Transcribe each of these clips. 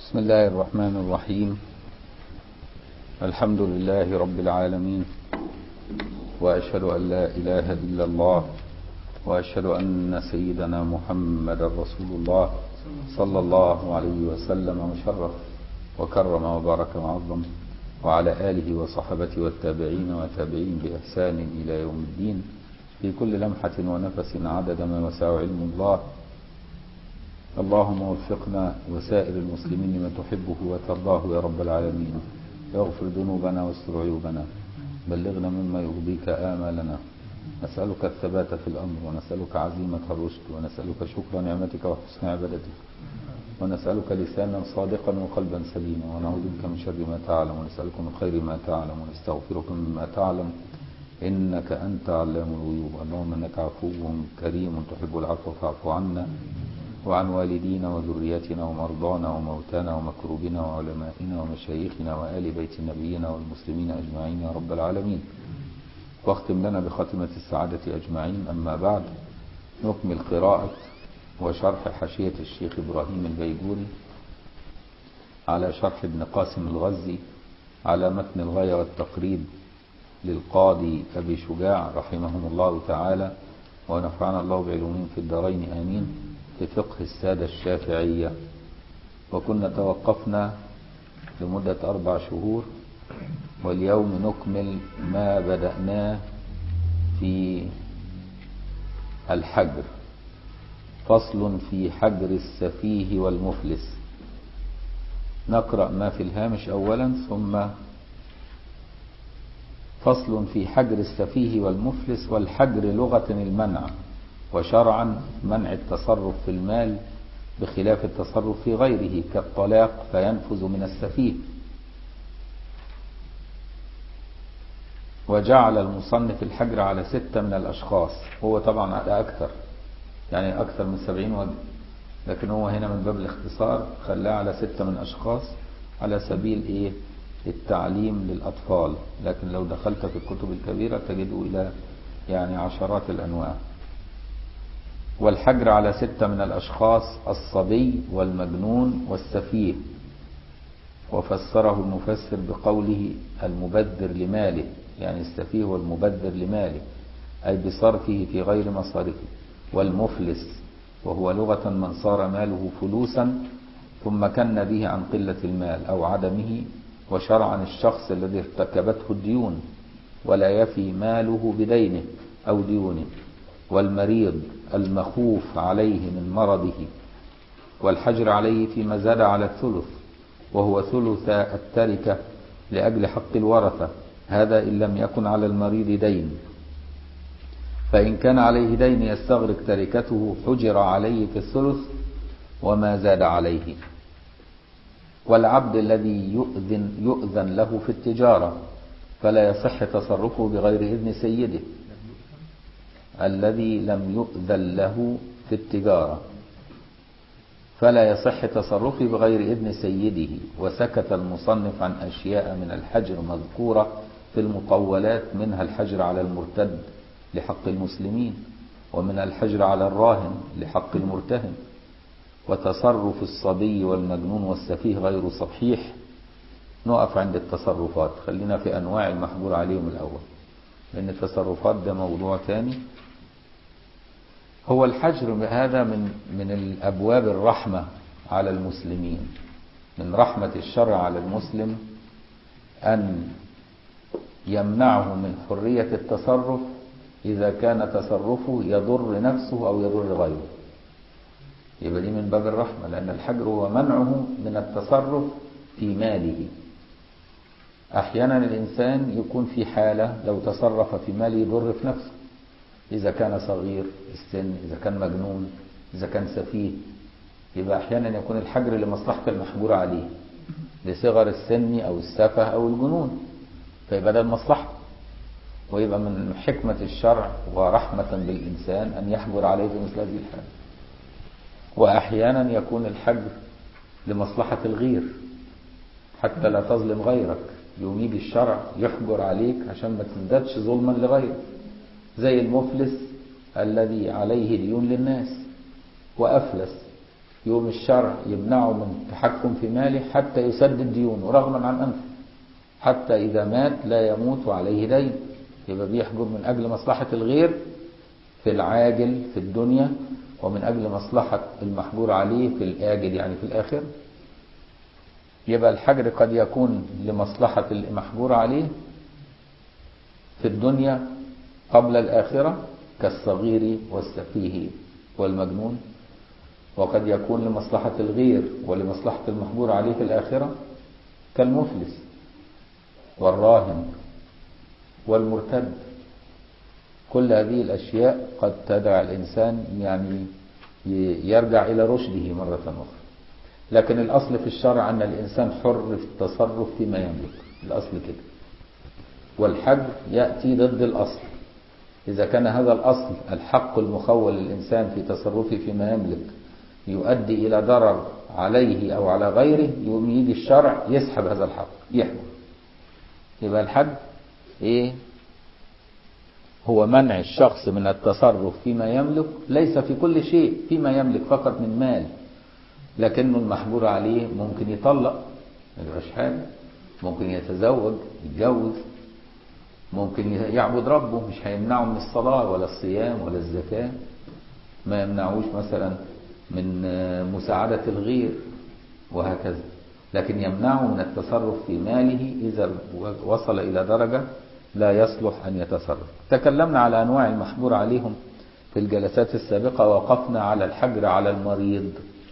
بسم الله الرحمن الرحيم الحمد لله رب العالمين وأشهد أن لا إله إلا الله وأشهد أن سيدنا محمد رسول الله صلى الله عليه وسلم وشرف وكرم وبارك وعظم وعلى آله وصحبه والتابعين وتابعين بإحسان إلى يوم الدين في كل لمحة ونفس عدد ما وسع علم الله اللهم وفقنا وسائر المسلمين لما تحبه وترضاه يا رب العالمين اغفر ذنوبنا واستر عيوبنا بلغنا مما يرضيك آمالنا نسألك الثبات في الأمر ونسألك عزيمة الرشد ونسألك شكر نعمتك وحسن عبادتك ونسألك لسانا صادقا وقلبا سليما ونعوذ بك من شر ما تعلم ونسألك من خير ما تعلم ونستغفرك مما تعلم إنك أنت علام الغيوب اللهم إنك عفو كريم تحب العفو فاعف عنا وعن والدينا وذرياتنا ومرضانا وموتانا ومكروبنا وعلمائنا ومشايخنا وآل بيت نبينا والمسلمين أجمعين يا رب العالمين واختم لنا بخاتمة السعادة أجمعين أما بعد نكمل قراءة وشرح حاشية الشيخ إبراهيم البيجوري على شرح ابن قاسم الغزي على متن الغاية والتقريب للقاضي أبي شجاع رحمهم الله تعالى ونفعنا الله بعلومهم في الدارين آمين في فقه السادة الشافعية وكنا توقفنا لمدة أربع شهور واليوم نكمل ما بدأناه في الحجر فصل في حجر السفيه والمفلس نقرأ ما في الهامش أولا ثم فصل في حجر السفيه والمفلس والحجر لغة المنع وشرعا منع التصرف في المال بخلاف التصرف في غيره كالطلاق فينفذ من السفيه وجعل المصنف الحجر على ستة من الأشخاص هو طبعا على أكثر يعني أكثر من سبعين وجه لكن هو هنا من باب الاختصار خلاه على ستة من أشخاص على سبيل إيه التعليم للأطفال لكن لو دخلت في الكتب الكبيرة تجد إلى يعني عشرات الأنواع والحجر على ستة من الأشخاص الصبي والمجنون والسفيه وفسره المفسر بقوله المبذر لماله يعني السفيه والمبذر لماله أي بصرفه في غير مصارفه والمفلس وهو لغة من صار ماله فلوسا ثم كن به عن قلة المال أو عدمه وشرعا الشخص الذي ارتكبته الديون ولا يفي ماله بدينه أو ديونه والمريض المخوف عليه من مرضه والحجر عليه فيما زاد على الثلث وهو ثلث التركة لأجل حق الورثة هذا إن لم يكن على المريض دين فإن كان عليه دين يستغرق تركته حجر عليه في الثلث وما زاد عليه والعبد الذي يؤذن, يؤذن له في التجارة فلا يصح تصرفه بغير إذن سيده الذي لم يؤذن له في التجارة فلا يصح تصرفه بغير إذن سيده وسكت المصنف عن أشياء من الحجر مذكورة في المطولات منها الحجر على المرتد لحق المسلمين ومن الحجر على الراهن لحق المرتهن وتصرف الصبي والمجنون والسفيه غير صحيح نقف عند التصرفات خلينا في أنواع المحجور عليهم الأول لأن التصرفات ده موضوع تاني هو الحجر هذا من من الأبواب الرحمة على المسلمين من رحمة الشرع على المسلم أن يمنعه من حرية التصرف إذا كان تصرفه يضر نفسه أو يضر غيره يبقى دي من باب الرحمة لأن الحجر هو منعه من التصرف في ماله أحيانا الإنسان يكون في حالة لو تصرف في ماله يضر في نفسه إذا كان صغير السن إذا كان مجنون إذا كان سفيه يبقى أحيانا يكون الحجر لمصلحة المحجور عليه لصغر السن أو السفه أو الجنون فيبقى ده المصلحة ويبقى من حكمة الشرع ورحمة بالإنسان أن يحجر عليه في مثل هذه الحالة وأحيانا يكون الحجر لمصلحة الغير حتى لا تظلم غيرك يوم يجي الشرع يحجر عليك عشان ما تزدادش ظلما لغيرك زي المفلس الذي عليه ديون للناس وأفلس يوم الشرع يمنعه من التحكم في ماله حتى يسدد ديونه رغما عن أنفه حتى إذا مات لا يموت عليه دين يبقى بيحجر من أجل مصلحة الغير في العاجل في الدنيا ومن أجل مصلحة المحجور عليه في الآجل يعني في الآخر يبقى الحجر قد يكون لمصلحة المحجور عليه في الدنيا قبل الآخرة كالصغير والسفيه والمجنون وقد يكون لمصلحة الغير ولمصلحة المحجور عليه في الآخرة كالمفلس والراهن والمرتد كل هذه الأشياء قد تدع الإنسان يعني يرجع إلى رشده مرة أخرى لكن الأصل في الشرع أن الإنسان حر في التصرف فيما يملك الأصل كده والحج يأتي ضد الأصل إذا كان هذا الأصل الحق المخول للإنسان في تصرفه فيما يملك يؤدي إلى ضرر عليه أو على غيره يقوم يجي الشرع يسحب هذا الحق يحمل يبقى الحج إيه هو منع الشخص من التصرف فيما يملك ليس في كل شيء فيما يملك فقط من مال لكنه المحجور عليه ممكن يطلق ما يبقاش حاجة ممكن يتزوج يتجوز ممكن يعبد ربه مش هيمنعه من الصلاة ولا الصيام ولا الزكاة ما يمنعوش مثلا من مساعدة الغير وهكذا لكن يمنعه من التصرف في ماله إذا وصل إلى درجة لا يصلح أن يتصرف تكلمنا على أنواع المحجور عليهم في الجلسات السابقة وقفنا على الحجر على المريض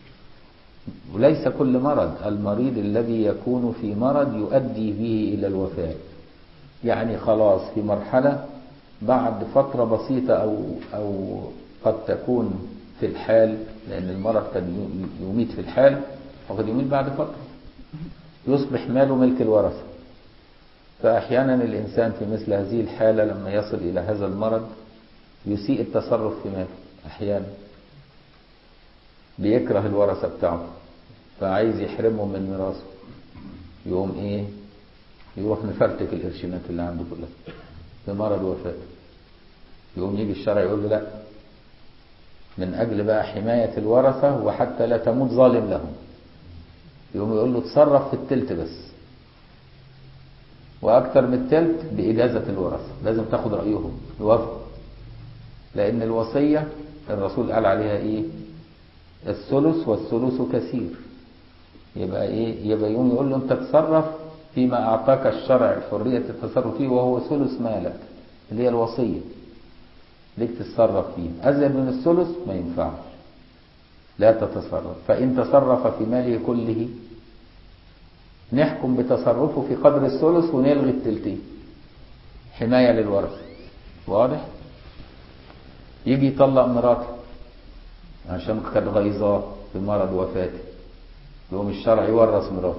وليس كل مرض المريض الذي يكون في مرض يؤدي به إلى الوفاة يعني خلاص في مرحلة بعد فترة بسيطة أو, أو قد تكون في الحال لأن المرض قد يميت في الحال وقد يميت بعد فترة يصبح ماله ملك الورثة فأحيانا الإنسان في مثل هذه الحالة لما يصل إلى هذا المرض يسيء التصرف في ماله أحيانا بيكره الورثة بتاعه فعايز يحرمه من ميراثه يقوم ايه يروح مفرتك القرشينات اللي عنده كلها في مرض وفاته يقوم يجي الشرع يقول له لا من أجل بقى حماية الورثة وحتى لا تموت ظالم لهم يقوم يقول له تصرف في التلت بس وأكثر من التلت بإجازة الورثة لازم تاخد رأيهم يوافقوا لأن الوصية الرسول قال عليها إيه الثلث والثلث كثير يبقى إيه يبقى يقوم يقول له أنت تصرف فيما أعطاك الشرع الحرية التصرف فيه وهو ثلث مالك اللي هي الوصية ليك تتصرف فيه أزيد من الثلث ما ينفعش لا تتصرف فإن تصرف في ماله كله نحكم بتصرفه في قدر الثلث ونلغي التلتين حماية للورثة واضح يجي يطلق مراته عشان كانت غيظاه في مرض وفاته يقوم الشرع يورث مراته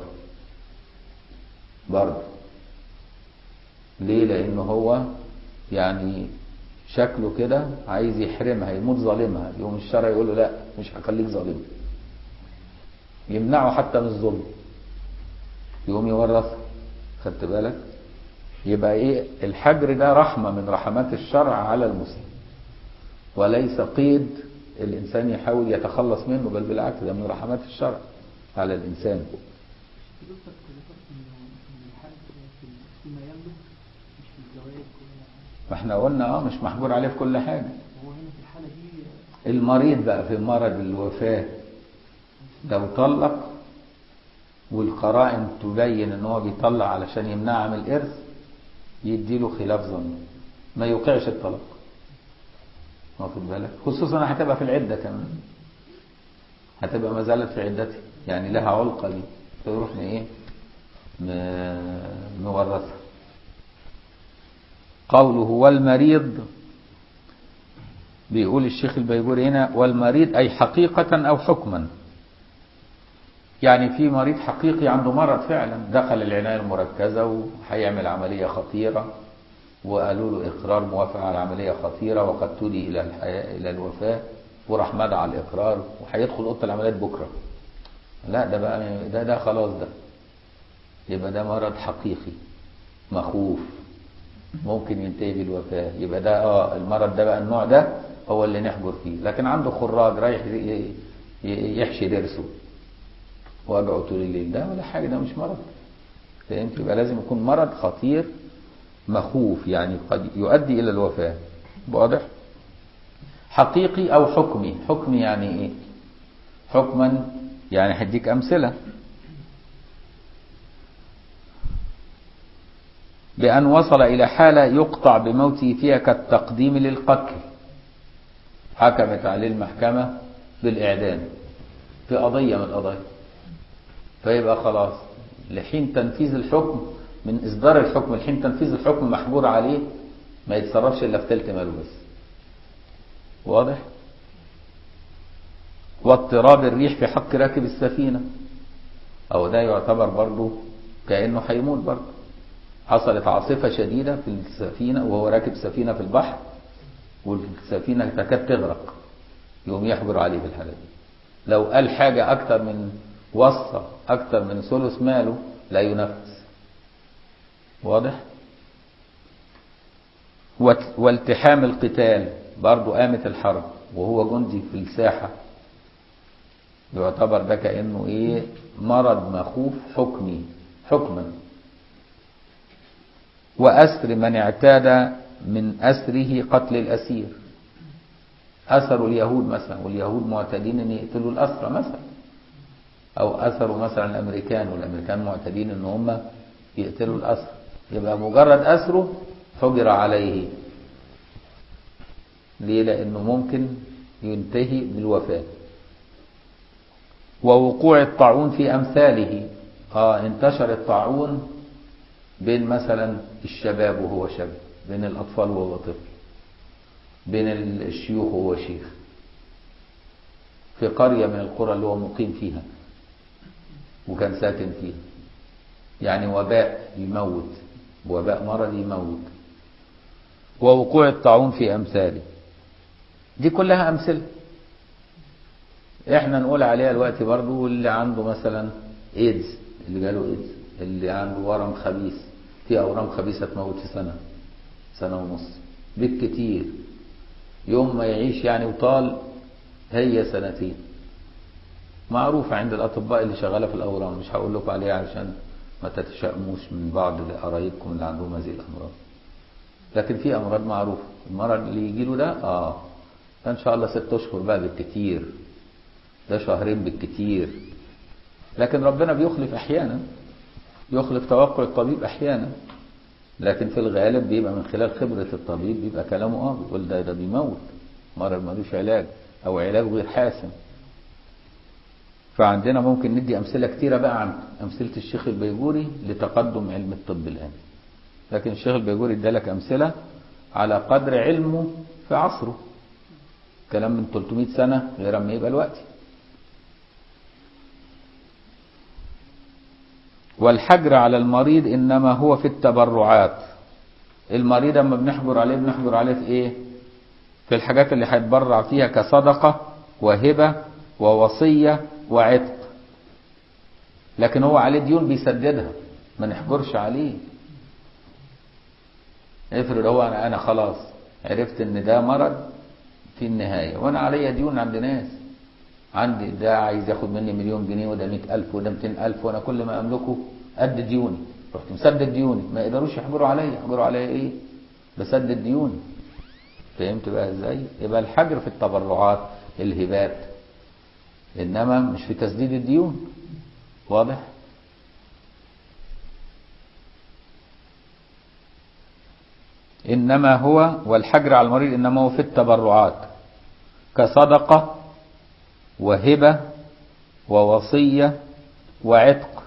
برضه ليه لأنه هو يعني شكله كده عايز يحرمها يموت ظالمها يقوم الشرع يقول له لا مش هخليك ظالم يمنعه حتى من الظلم يقوم يورث خدت بالك يبقى ايه الحجر ده رحمة من رحمات الشرع على المسلم وليس قيد الإنسان يحاول يتخلص منه بل بالعكس ده من رحمات الشرع على الإنسان ما احنا قلنا اه مش محجور عليه في كل حاجة المريض بقى في مرض الوفاة لو طلق والقرائن تبين ان هو بيطلق علشان يمنعها من الارث يديله خلاف ظن ما يوقعش الطلاق واخد بالك خصوصا هتبقى في العدة كمان هتبقى ما زالت في عدتها يعني لها علقة دي فيروح ايه مورثها قوله والمريض بيقول الشيخ البيجوري هنا والمريض أي حقيقة أو حكما يعني في مريض حقيقي عنده مرض فعلا دخل العناية المركزة وهيعمل عملية خطيرة وقالوا له إقرار موافق على عملية خطيرة وقد تودي إلى الحياة إلى الوفاة وراح مدى على الإقرار وهيدخل أوضة العمليات بكرة لا ده بقى ده ده خلاص ده يبقى ده مرض حقيقي مخوف ممكن ينتهي بالوفاة يبقى ده اه المرض ده بقى النوع ده هو اللي نحجر فيه لكن عنده خراج رايح ي- يحشي درسه وجعه طول الليل ده ولا حاجة ده مش مرض فهمت يبقى لازم يكون مرض خطير مخوف يعني قد يؤدي إلى الوفاة واضح حقيقي أو حكمي حكمي يعني إيه حكما يعني هديك أمثلة بأن وصل إلى حالة يقطع بموته فيها كالتقديم للقتل حكمت عليه المحكمة بالإعدام في قضية من القضايا فيبقى خلاص لحين تنفيذ الحكم من إصدار الحكم لحين تنفيذ الحكم محجور عليه ما يتصرفش إلا في تلت ماله بس واضح واضطراب الريح في حق راكب السفينة أو ده يعتبر برضه كأنه هيموت برضه حصلت عاصفة شديدة في السفينة وهو راكب سفينة في البحر والسفينة تكاد تغرق يقوم يحجر عليه في الحالة دي لو قال حاجة أكتر من وصى أكتر من ثلث ماله لا ينفذ واضح وت- والتحام القتال برضو قامت الحرب وهو جندي في الساحة يعتبر ده كأنه إيه مرض مخوف حكمي حكما وأسر من اعتاد من أسره قتل الأسير أسروا اليهود مثلا واليهود معتادين أن يقتلوا الأسرى مثلا أو أسروا مثلا الأمريكان والأمريكان معتادين أن هم يقتلوا الأسرى يبقى مجرد أسره حجر عليه ليه لأنه ممكن ينتهي بالوفاة ووقوع الطاعون في أمثاله آه انتشر الطاعون بين مثلا الشباب وهو شاب بين الأطفال وهو طفل بين الشيوخ وهو شيخ في قرية من القرى اللي هو مقيم فيها وكان ساكن فيها يعني وباء يموت وباء مرض يموت ووقوع الطاعون في أمثاله دي كلها أمثلة احنا نقول عليها الوقت برضو اللي عنده مثلا ايدز اللي جاله ايدز اللي عنده ورم خبيث في اورام خبيثه تموت في سنه سنه ونص بالكتير يوم ما يعيش يعني وطال هي سنتين معروفة عند الأطباء اللي شغالة في الأورام مش هقول لكم عليها علشان ما تتشائموش من بعض قرايبكم اللي عندهم هذه الأمراض لكن في أمراض معروفة المرض اللي يجي له ده آه ده إن شاء الله ست أشهر بقى بالكتير ده شهرين بالكتير لكن ربنا بيخلف أحيانا يخلف توقع الطبيب أحيانا لكن في الغالب بيبقى من خلال خبرة الطبيب بيبقى كلامه اه بيقول ده ده بيموت مرض ملوش علاج أو علاج غير حاسم فعندنا ممكن ندي أمثلة كتيرة بقى عن أمثلة الشيخ البيجوري لتقدم علم الطب الآن لكن الشيخ البيجوري ادالك أمثلة على قدر علمه في عصره كلام من 300 سنة غير ما يبقى الوقت والحجر على المريض إنما هو في التبرعات المريض اما بنحجر عليه بنحجر عليه في ايه في الحاجات اللي هيتبرع فيها كصدقة وهبة ووصية وعتق لكن هو عليه ديون بيسددها ما نحجرش عليه افرض هو انا انا خلاص عرفت ان ده مرض في النهاية وانا عليا ديون عند ناس عندي ده عايز ياخد مني مليون جنيه وده مئة ألف وده مئتين ألف وأنا كل ما أملكه قد ديوني رحت مسدد ديوني ما يقدروش يحجروا عليا يحجروا عليا إيه بسدد ديوني فهمت بقى إزاي يبقى الحجر في التبرعات الهبات إنما مش في تسديد الديون واضح إنما هو والحجر على المريض إنما هو في التبرعات كصدقة وهبة ووصية وعتق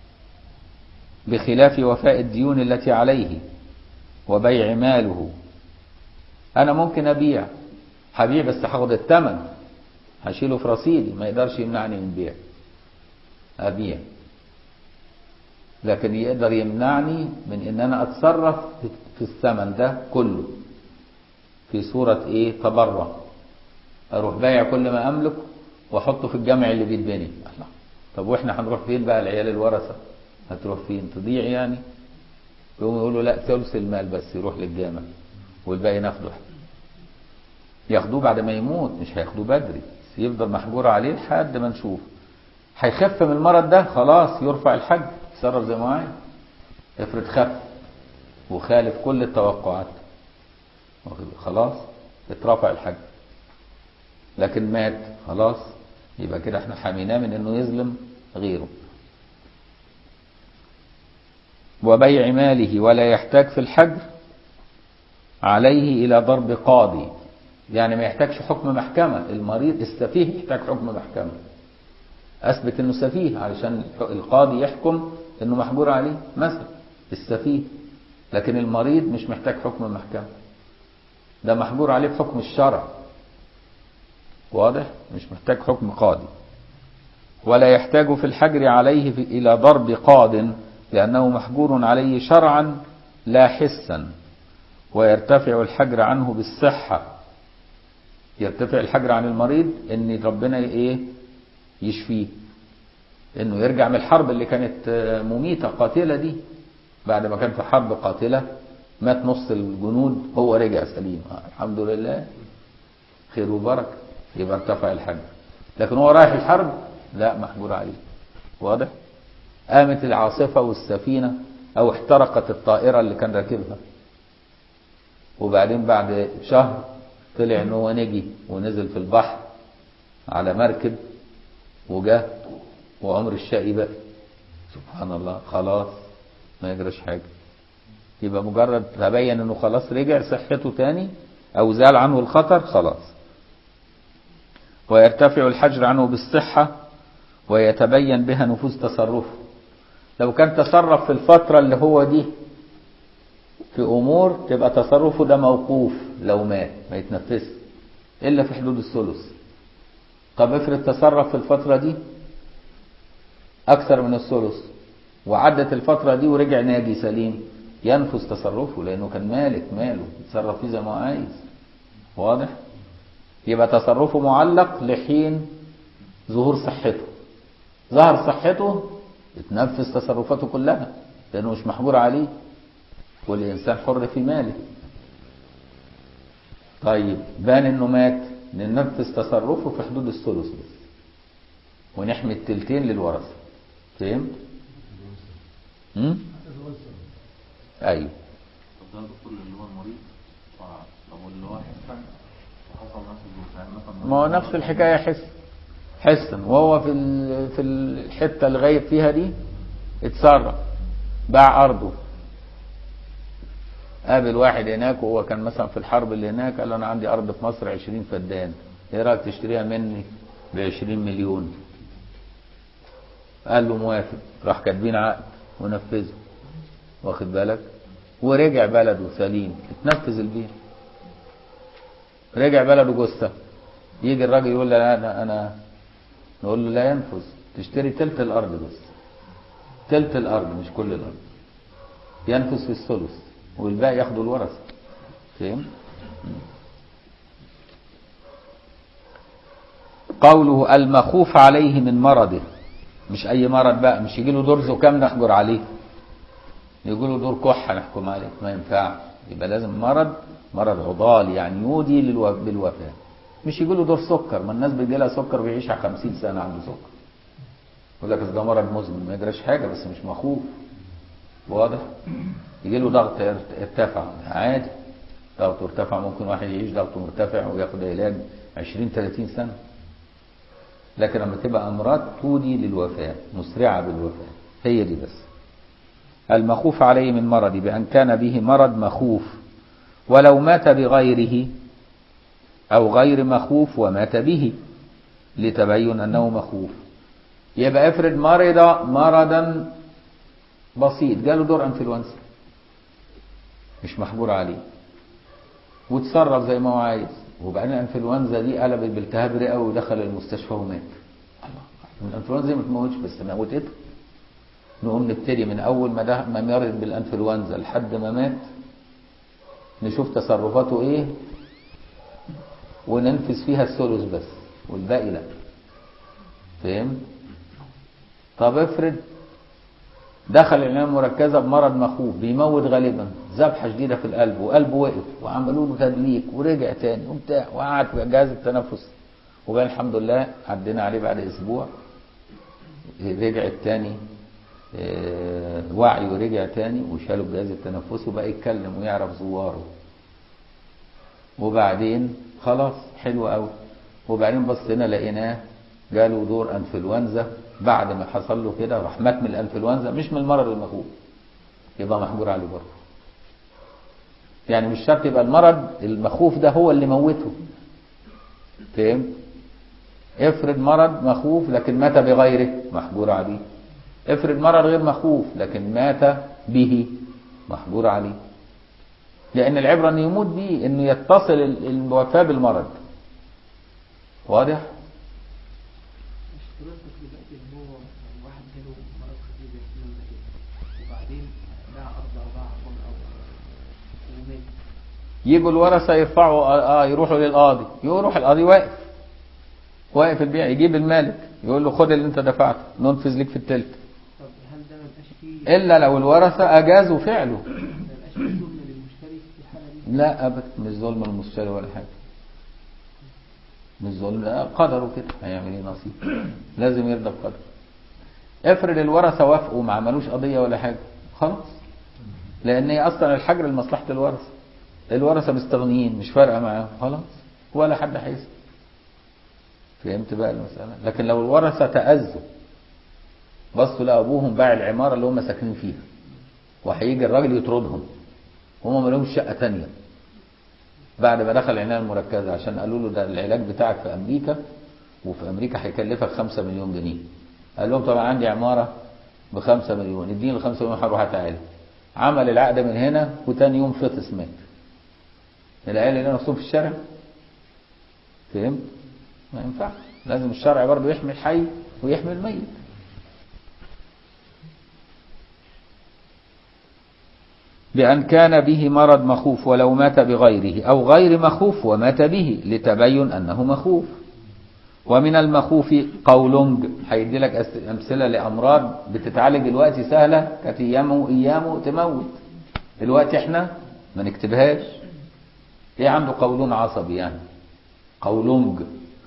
بخلاف وفاء الديون التي عليه وبيع ماله أنا ممكن أبيع هبيع بس هاخد الثمن هشيله في رصيدي ما يقدرش يمنعني من بيع أبيع لكن يقدر يمنعني من ان انا اتصرف في الثمن ده كله في صورة ايه تبرع اروح بايع كل ما املك واحطه في الجامع اللي بيتبني الله طب واحنا هنروح فين بقى العيال الورثة هتروح فين تضيع يعني يقوم يقولوا لا ثلث المال بس يروح للجامع والباقي ناخده ياخدوه بعد ما يموت مش هياخدوه بدري يفضل محجور عليه لحد ما نشوف هيخف من المرض ده خلاص يرفع الحج يتصرف زي ما هو عايز افرض خف وخالف كل التوقعات خلاص اترفع الحج لكن مات خلاص يبقى كده احنا حميناه من انه يظلم غيره وبيع ماله ولا يحتاج في الحجر عليه الى ضرب قاضي يعني ما يحتاجش حكم محكمة المريض السفيه يحتاج حكم محكمة اثبت انه سفيه علشان القاضي يحكم انه محجور عليه مثلا السفيه لكن المريض مش محتاج حكم محكمة ده محجور عليه بحكم الشرع واضح مش محتاج حكم قاضي ولا يحتاج في الحجر عليه في إلى ضرب قاض لأنه محجور عليه شرعا لا حسا ويرتفع الحجر عنه بالصحة يرتفع الحجر عن المريض ان ربنا ايه يشفيه انه يرجع من الحرب اللي كانت مميتة قاتلة دي بعد ما كان في حرب قاتلة مات نص الجنود هو رجع سليم الحمد لله خير وبركة يبقى ارتفع الحجر لكن هو رايح الحرب لا محجور عليه واضح قامت العاصفة والسفينة او احترقت الطائرة اللي كان راكبها وبعدين بعد شهر طلع ان هو نجي ونزل في البحر على مركب وجاء وعمر الشقي بقى سبحان الله خلاص ما يجراش حاجة يبقى مجرد تبين انه خلاص رجع صحته تاني او زال عنه الخطر خلاص ويرتفع الحجر عنه بالصحة ويتبين بها نفوذ تصرفه لو كان تصرف في الفترة اللي هو دي في امور تبقى تصرفه ده موقوف لو مات ما يتنفذش الا في حدود الثلث طب افرض تصرف في الفترة دي اكثر من الثلث وعدت الفترة دي ورجع ناجي سليم ينفذ تصرفه لانه كان مالك ماله يتصرف فيه زي ما هو عايز واضح يبقى تصرفه معلق لحين ظهور صحته ظهر صحته اتنفذ تصرفاته كلها لانه مش محجور عليه والإنسان حر في ماله طيب بان انه مات ننفذ تصرفه في حدود الثلث بس ونحمي التلتين للورثة فهمت؟ امم ايوه طب ده دكتور اللي هو المريض طب اللي هو حسن وحصل نفس الجزء مثلا ما هو نفس الحكاية حس حسا وهو في ال- في الحتة اللي غايب فيها دي اتصرف باع أرضه قابل واحد هناك وهو كان مثلا في الحرب اللي هناك قال له أنا عندي أرض في مصر 20 فدان إيه رأيك تشتريها مني ب 20 مليون قال له موافق راح كاتبين عقد ونفذه واخد بالك ورجع بلده سليم اتنفذ البيع رجع بلده جثة يجي الراجل يقول له لا انا انا نقول له لا ينفذ تشتري تلت الارض بس تلت الارض مش كل الارض ينفذ في الثلث والباقي ياخده الورثه فهم قوله المخوف عليه من مرضه مش اي مرض بقى مش يجي له دور زكام نحجر عليه يجي له دور كحه نحكم عليه ما ينفعش يبقى لازم مرض مرض عضال يعني يودي للو- بالوفاه مش يجي له دور سكر ما الناس بيجي لها سكر بيعيش على 50 سنه عنده سكر يقول لك أصل ده مرض مزمن ما يجراش حاجه بس مش مخوف واضح يجي له ضغط ارت- ارتفع عادي ضغطه ارتفع ممكن واحد يعيش ضغطه مرتفع وياخد علاج 20 30 سنه لكن لما تبقى امراض تودي للوفاه مسرعه بالوفاه هي دي بس المخوف عليه من مرض بأن كان به مرض مخوف ولو مات بغيره أو غير مخوف ومات به لتبين أنه مخوف يبقى افرض مرض مرضا بسيط جاله دور انفلونزا مش محجور عليه وتصرف زي ما هو عايز وبعدين الانفلونزا دي قلبت بالتهاب رئوي ودخل المستشفى ومات الله الانفلونزا دي ما تموتش بس موتته نقوم نبتدي من اول ما ده ما مرض بالانفلونزا لحد ما مات نشوف تصرفاته ايه وننفذ فيها الثلث بس والباقي لا فهم طب افرض دخل العنايه المركزه بمرض مخوف بيموت غالبا ذبحه شديده في القلب وقلبه وقف وعملوا له تدليك ورجع تاني وبتاع وقعد في جهاز التنفس وبقى الحمد لله عدينا عليه بعد اسبوع رجع التاني آه، وعيه ورجع تاني وشالوا الجهاز التنفسي وبقى يتكلم ويعرف زواره وبعدين خلاص حلو قوي وبعدين بصينا لقيناه جاله دور انفلونزا بعد ما حصل له كده راح مات من الانفلونزا مش من المرض المخوف يبقى محجور عليه برضه يعني مش شرط يبقى المرض المخوف ده هو اللي موته فهمت افرض مرض مخوف لكن مات بغيره محجور عليه افرض مرض غير مخوف لكن مات به محجور عليه لان العبره انه يموت به انه يتصل ال- الوفاه بالمرض واضح اشتراطك دلوقتي ان هو واحد جاله مرض خفيف زي الكلام ده كده وبعدين باع ارض او باع عقار او ومات يجوا الورثه يرفعوا اه يروحوا للقاضي يروح القاضي واقف واقف البيع يجيب المالك يقول له خد اللي انت دفعته ننفذ لك في التلت طب هل ده ما يبقاش فيه الا لو الورثه اجازوا فعله ما يبقاش فيه ظلم للمشتري في الحاله دي؟ لا ابدا مش ظلم المشتري ولا حاجه مش ظلم لا قدره كده هيعمل ايه نصيب لازم يرضى بقدره افرض الورثه وافقوا ما عملوش قضيه ولا حاجه خلاص لان هي اصلا الحجر لمصلحه الورثه الورثه مستغنيين مش فارقه معاهم خلاص ولا حد هيسال فهمت بقى المساله لكن لو الورثه تاذوا بصوا لابوهم باع العماره اللي هم ساكنين فيها وهيجي الراجل يطردهم هم ما لهمش شقه تانية بعد ما دخل العنايه المركزه عشان قالوا له ده العلاج بتاعك في امريكا وفي امريكا هيكلفك 5 مليون جنيه قال لهم طبعا عندي عماره ب 5 مليون اديني ال 5 مليون هروح اتعالج عمل العقد من هنا وتاني يوم فطس مات العيال اللي نفسهم في الشارع فهمت ما ينفعش لازم الشرع برضه يحمي الحي ويحمي الميت بأن كان به مرض مخوف ولو مات بغيره أو غير مخوف ومات به لتبين أنه مخوف ومن المخوف قولونج هيدي لك أس- أمثلة لأمراض بتتعالج دلوقتي سهلة كانت أيامه وأيامه تموت دلوقتي احنا ما نكتبهاش ايه عنده قولون عصبي يعني قولونج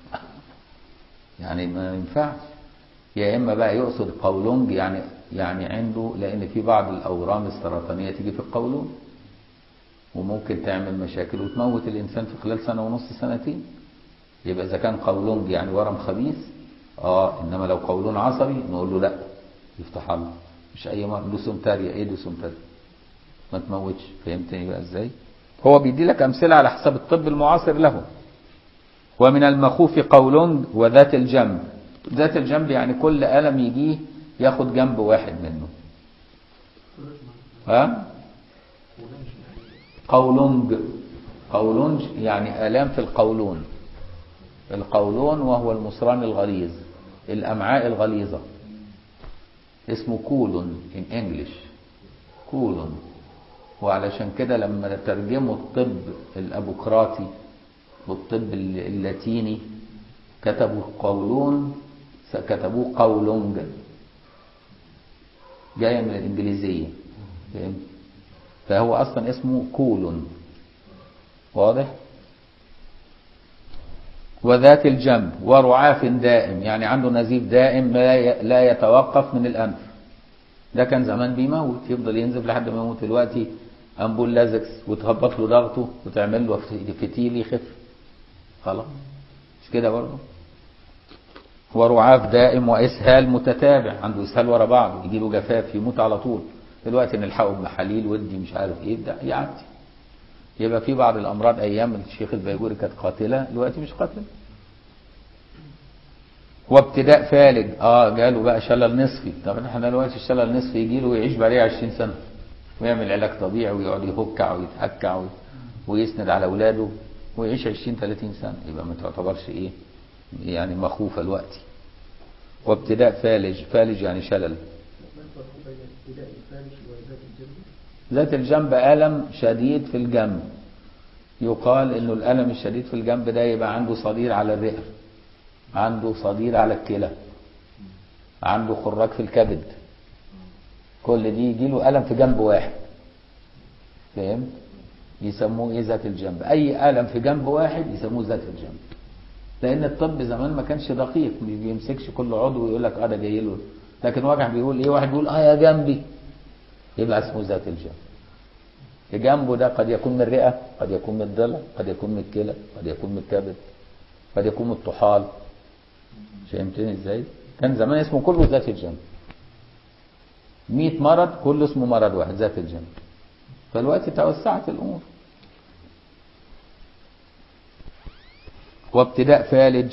يعني ما ينفعش يا اما بقى يقصد قولونج يعني يعني عنده لان في بعض الاورام السرطانيه تيجي في القولون وممكن تعمل مشاكل وتموت الانسان في خلال سنه ونص سنتين يبقى اذا كان قولونج يعني ورم خبيث اه انما لو قولون عصبي نقول له لا يفتح الله مش اي مرض دوسومتاريا ايه دوسومتاريا ما تموتش فهمتني بقى ازاي هو بيدي لك امثله على حسب الطب المعاصر له ومن المخوف قولونج وذات الجنب ذات الجنب يعني كل ألم يجيه ياخد جنب واحد منه ها قولونج قولونج يعني آلام في القولون القولون وهو المصران الغليظ الأمعاء الغليظة اسمه كولون in English كولون وعلشان كده لما ترجموا الطب الأبوكراتي والطب اللاتيني كتبوا قولون كتبوه قولونج جاية من الإنجليزية فهمت؟ فهو أصلا اسمه كولون واضح وذات الجنب ورعاف دائم يعني عنده نزيف دائم لا ي- لا يتوقف من الأنف ده كان زمان بيموت يفضل ينزف لحد ما يموت دلوقتي أمبول لازكس وتهبط له ضغطه وتعمل له فتيل يخف خلاص مش كده برضه ورعاف دائم واسهال متتابع عنده اسهال ورا بعض يجي له جفاف يموت على طول دلوقتي نلحقه بمحاليل ودي مش عارف ايه ده يعدي يبقى في بعض الامراض ايام الشيخ البيجوري كانت قاتله دلوقتي مش قاتله وابتداء فالج اه جاله بقى شلل نصفي طب احنا دلوقتي الشلل النصفي يجي له ويعيش بعديه 20 سنه ويعمل علاج طبيعي ويقعد يهكع ويتهكع وي- ويسند على اولاده ويعيش 20 30 سنه يبقى ما تعتبرش ايه يعني مخوفه الوقت وابتداء فالج فالج يعني شلل ذات الجنب ألم شديد في الجنب يقال انه الألم الشديد في الجنب ده يبقى عنده صدير على الرئة عنده صدير على الكلى عنده خراج في الكبد كل دي يجيله ألم في جنب واحد فهمت يسموه ايه ذات الجنب اي ألم في جنب واحد يسموه ذات الجنب لان الطب زمان ما كانش دقيق ما بيمسكش كل عضو ويقول لك اه ده جاي له لكن واحد بيقول ايه واحد بيقول اه يا جنبي يبقى اسمه ذات الجنب جنبه ده قد يكون من الرئه قد يكون من الضلع قد يكون من الكلى قد يكون من الكبد قد يكون من الطحال فهمتني ازاي كان زمان اسمه كله ذات الجنب 100 مرض كله اسمه مرض واحد ذات الجنب فالوقت توسعت الامور وابتداء فالج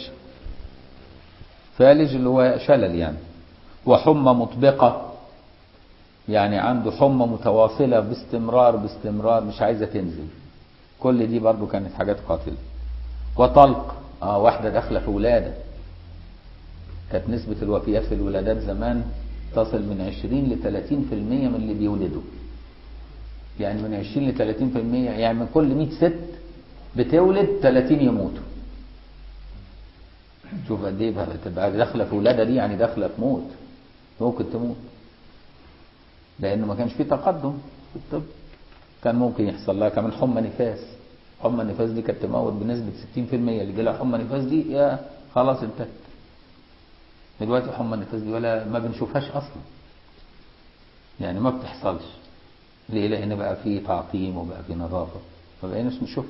فالج اللي هو شلل يعني وحمى مطبقة يعني عنده حمى متواصلة باستمرار باستمرار مش عايزة تنزل كل دي برضو كانت حاجات قاتلة وطلق اه واحدة داخلة في ولادة كانت نسبة الوفيات في الولادات زمان تصل من 20 ل 30% من اللي بيولدوا يعني من 20 ل 30% يعني من كل 100 ست بتولد 30 يموتوا شوف قد ايه بقى تبقى داخله في ولاده دي يعني داخله في موت ممكن تموت لانه ما كانش فيه تقدم في الطب كان ممكن يحصل لها كمان حمى نفاس حمى النفاس دي كانت تموت بنسبه 60% اللي جالها حمى نفاس دي يا خلاص انتهت دلوقتي حمى النفاس دي ولا ما بنشوفهاش اصلا يعني ما بتحصلش ليه لان بقى في تعقيم وبقى في نظافه ما بقيناش نشوفها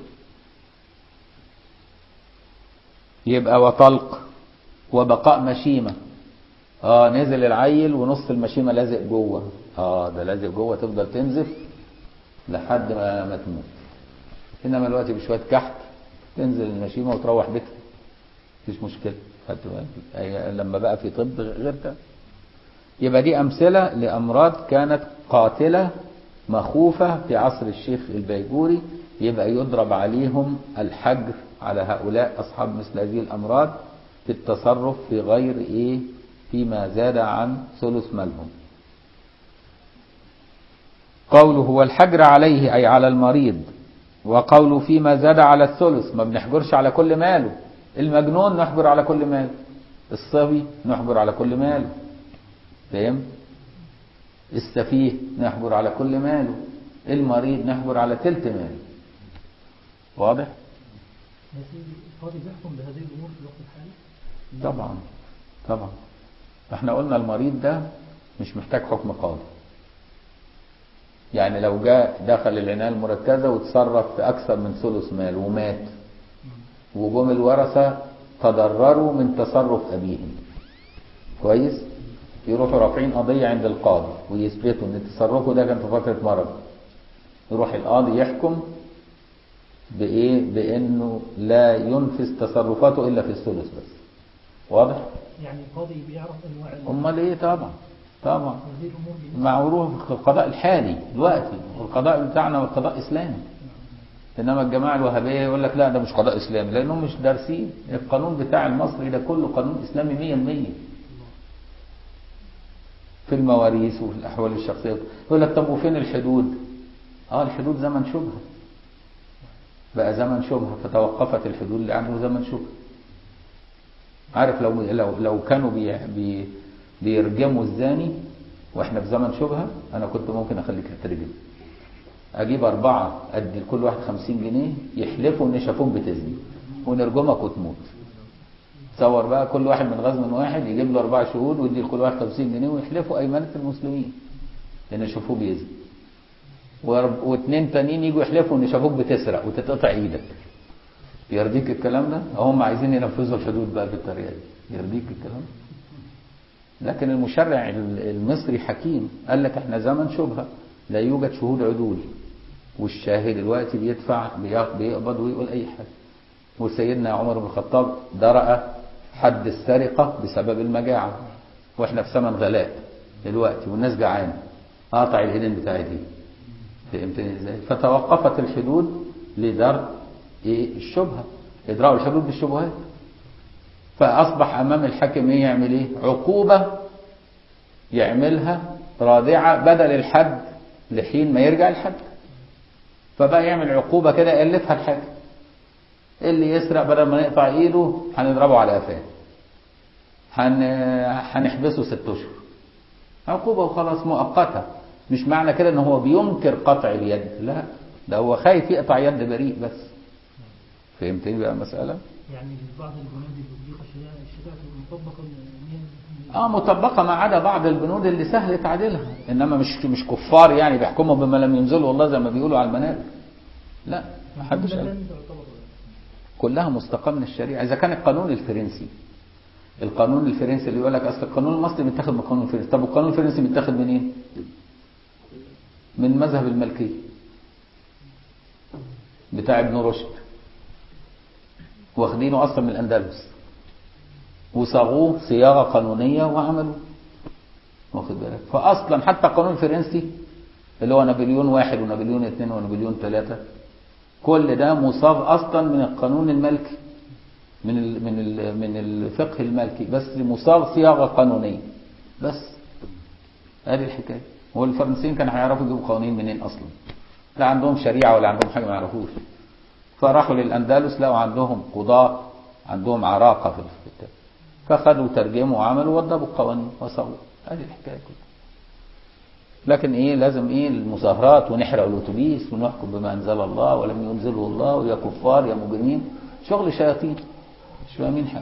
يبقى وطلق وبقاء مشيمة اه نزل العيل ونص المشيمة لازق جوه اه ده لازق جوه تفضل تنزف لحد ما ما تموت انما الوقت بشوية كحت تنزل المشيمة وتروح بيتك مفيش مشكلة خدت بالك أي- لما بقى في طب غير ده يبقى دي أمثلة لأمراض كانت قاتلة مخوفة في عصر الشيخ البيجوري يبقى يضرب عليهم الحجر على هؤلاء أصحاب مثل هذه الأمراض في التصرف في غير إيه فيما زاد عن ثلث مالهم قوله هو الحجر عليه أي على المريض وقوله فيما زاد على الثلث ما بنحجرش على كل ماله المجنون نحجر على كل ماله الصبي نحجر على كل ماله فاهم السفيه نحجر على كل ماله المريض نحجر على تلت ماله واضح يا سيدي القاضي بيحكم بهذه الامور في الوقت الحالي طبعا طبعا احنا قلنا المريض ده مش محتاج حكم قاضي يعني لو جاء دخل العناية المركزة وتصرف في أكثر من ثلث مال ومات وجم الورثة تضرروا من تصرف أبيهم كويس يروحوا رافعين قضية عند القاضي ويثبتوا ان تصرفه ده كان في فترة مرض يروح القاضي يحكم بإيه بأنه لا ينفذ تصرفاته إلا في الثلث بس واضح يعني القاضي بيعرف انواع ال- امال ايه طبعا طبعا هذه الامور دي معروف في القضاء الحالي دلوقتي والقضاء بتاعنا قضاء اسلامي انما الجماعه الوهابيه يقول لك لا ده مش قضاء اسلامي لانهم مش دارسين القانون بتاع المصري ده كله قانون اسلامي 100% في المواريث وفي الاحوال الشخصيه يقول لك طب وفين الحدود اه الحدود زمن شبهه بقى زمن شبهه فتوقفت الحدود لانه زمن شبهه عارف لو لو لو كانوا بي بي بيرجموا الزاني واحنا في زمن شبهه انا كنت ممكن اخليك تترجم اجيب اربعه ادي لكل واحد خمسين جنيه يحلفوا ان شافوك بتزني ونرجمك وتموت تصور بقى كل واحد من غزو واحد يجيب له اربع شهود ويدي لكل واحد 50 جنيه ويحلفوا ايمانه المسلمين ان شافوه بيزني وأرب- واثنين تانيين يجوا يحلفوا ان شافوك بتسرق وتتقطع ايدك يرضيك الكلام ده هم عايزين ينفذوا الحدود بقى بالطريقه دي يرضيك الكلام ده لكن المشرع ال- المصري حكيم قال لك احنا زمن شبهه لا يوجد شهود عدول والشاهد دلوقتي بيدفع بيق- بيقبض ويقول اي حاجه وسيدنا عمر بن الخطاب درأ حد السرقه بسبب المجاعه واحنا في زمن غلاء دلوقتي والناس جعانه قاطع الايدين بتاعتي فهمتني ازاي فتوقفت الحدود لدرء ايه الشبهه ادراء الحدود بالشبهات فاصبح امام الحاكم ايه يعمل ايه عقوبه يعملها رادعه بدل الحد لحين ما يرجع الحد فبقى يعمل عقوبه كده يالفها الحاكم اللي يسرق بدل ما نقطع ايده هنضربه على قفاه هن... هنحبسه ست اشهر عقوبه وخلاص مؤقته مش معنى كده ان هو بينكر قطع اليد لا ده هو خايف يقطع يد بريء بس فهمتني بقى المسألة يعني بعض البنود اللي بتضيق الشريعة الشريعة مطبقة من اه مطبقة ما عدا بعض البنود اللي سهل تعديلها انما مش مش كفار يعني بيحكموا بما لم ينزله الله زي ما بيقولوا على المنابر لا ما حدش قال تعتبر كلها مستقى من الشريعة إذا كان القانون الفرنسي القانون الفرنسي اللي يقول لك أصل القانون المصري متاخد من القانون الفرنسي طب القانون الفرنسي متاخد من إيه؟ من مذهب الملكية بتاع ابن رشد واخدينه أصلا من الأندلس وصاغوه صياغة قانونية وعملوا واخد بالك فأصلا حتى القانون الفرنسي اللي هو نابليون واحد ونابليون اثنين ونابليون ثلاثة كل ده مصاغ اصلا من القانون الملكي من ال من ال من الفقه الملكي بس مصاغ صياغه قانونيه بس هذه الحكايه هو الفرنسيين كانوا هيعرفوا يجيبوا قوانين منين اصلا لا عندهم شريعه ولا عندهم حاجه ما يعرفوش فراحوا للاندلس لقوا عندهم قضاة عندهم عراقه في الكتاب فخدوا ترجموا وعملوا وضبوا القوانين وصغوا هذه الحكايه كلها لكن ايه لازم ايه المظاهرات ونحرق الاتوبيس ونحكم بما انزل الله ولم ينزله الله ويا كفار يا مجرمين شغل شياطين مش فاهمين حاجه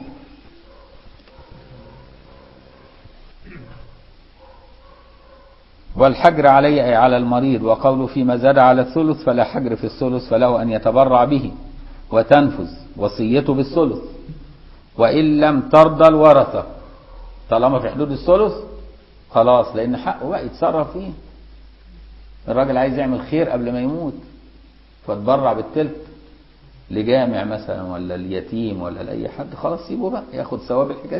والحجر عليه أي على المريض وقوله فيما زاد على الثلث فلا حجر في الثلث فله أن يتبرع به وتنفذ وصيته بالثلث وإن لم ترضى الورثة طالما في حدود الثلث خلاص لأن حقه بقى يتصرف فيه الراجل عايز يعمل خير قبل ما يموت فتبرع بالتلت لجامع مثلا ولا اليتيم ولا لأي حد خلاص سيبه بقى ياخد ثواب الحكاية دي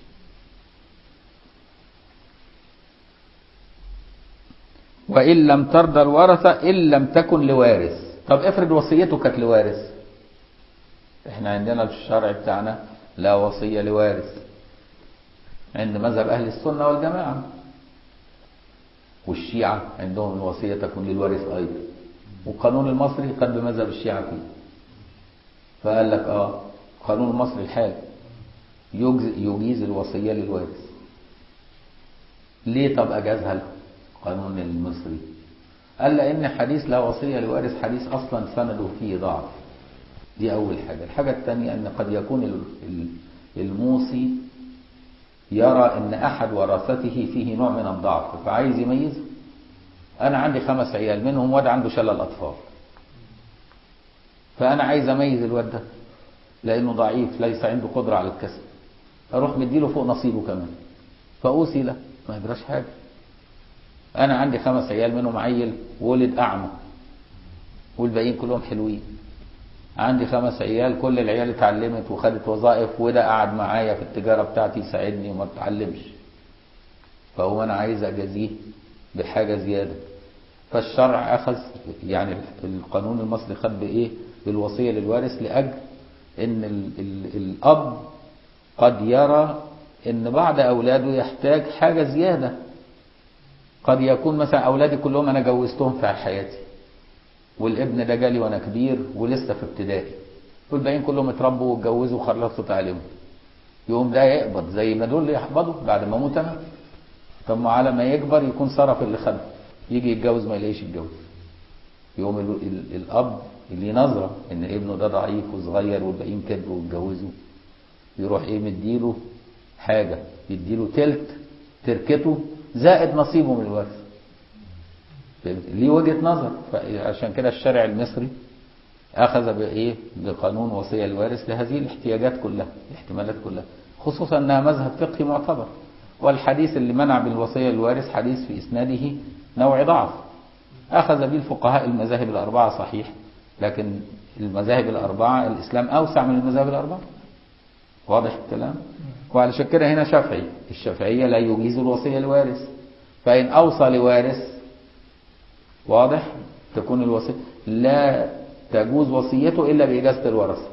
وإن لم ترضى الورثة إن لم تكن لوارث طب افرض وصيته كانت لوارث احنا عندنا في الشرع بتاعنا لا وصية لوارث عند مذهب أهل السنة والجماعة والشيعة عندهم الوصية تكون للوارث أيضا والقانون المصري قد بمذهب الشيعة فيه فقال لك اه القانون المصري الحالي يجز- يجيز الوصية للوارث ليه طب أجازها القانون المصري قال لأن حديث لا وصية لوارث حديث أصلا سنده فيه ضعف دي أول حاجة الحاجة الثانية أن قد يكون ال- ال- الموصي يرى أن أحد ورثته فيه نوع من الضعف فعايز يميزه أنا عندي خمس عيال منهم واد عنده شلل أطفال فأنا عايز أميز الواد ده لأنه ضعيف ليس عنده قدرة على الكسب أروح مديله فوق نصيبه كمان فأوصي له ما يجراش حاجة أنا عندي خمس عيال منهم عيل ولد أعمى والباقيين كلهم حلوين عندي خمس عيال كل العيال اتعلمت وخدت وظائف وده قعد معايا في التجارة بتاعتي يساعدني وما اتعلمش فهو أنا عايز أجازيه بحاجة زيادة فالشرع أخذ يعني القانون المصري خد بإيه بالوصية للوارث لأجل إن ال ال الأب قد يرى إن بعض أولاده يحتاج حاجة زيادة قد يكون مثلا أولادي كلهم أنا جوزتهم في حياتي والابن ده جالي وأنا كبير ولسه في ابتدائي والباقيين كلهم اتربوا واتجوزوا وخلصوا تعليمهم يقوم ده يقبض زي ما دول يقبضوا بعد ما اموت انا طب ما على ما يكبر يكون صرف اللي خده يجي يتجوز ما يلاقيش يتجوز يقوم ال ال الاب اللي نظره ان ابنه ده ضعيف وصغير والباقيين كبروا واتجوزوا يروح ايه مديله حاجه يديله تلت تركته زائد نصيبه من الورث فهمت؟ ليه وجهه نظر فعشان كده الشارع المصري اخذ بايه بقانون وصيه الوارث لهذه الاحتياجات كلها الاحتمالات كلها خصوصا انها مذهب فقهي معتبر والحديث اللي منع بالوصيه للوارث حديث في اسناده نوع ضعف اخذ به الفقهاء المذاهب الاربعه صحيح لكن المذاهب الاربعه الاسلام اوسع من المذاهب الاربعه واضح الكلام وعلشان كده هنا شافعي الشافعيه لا يجيز الوصيه لوارث فان اوصى لوارث واضح تكون الوصيه لا تجوز وصيته الا باجازه الورثه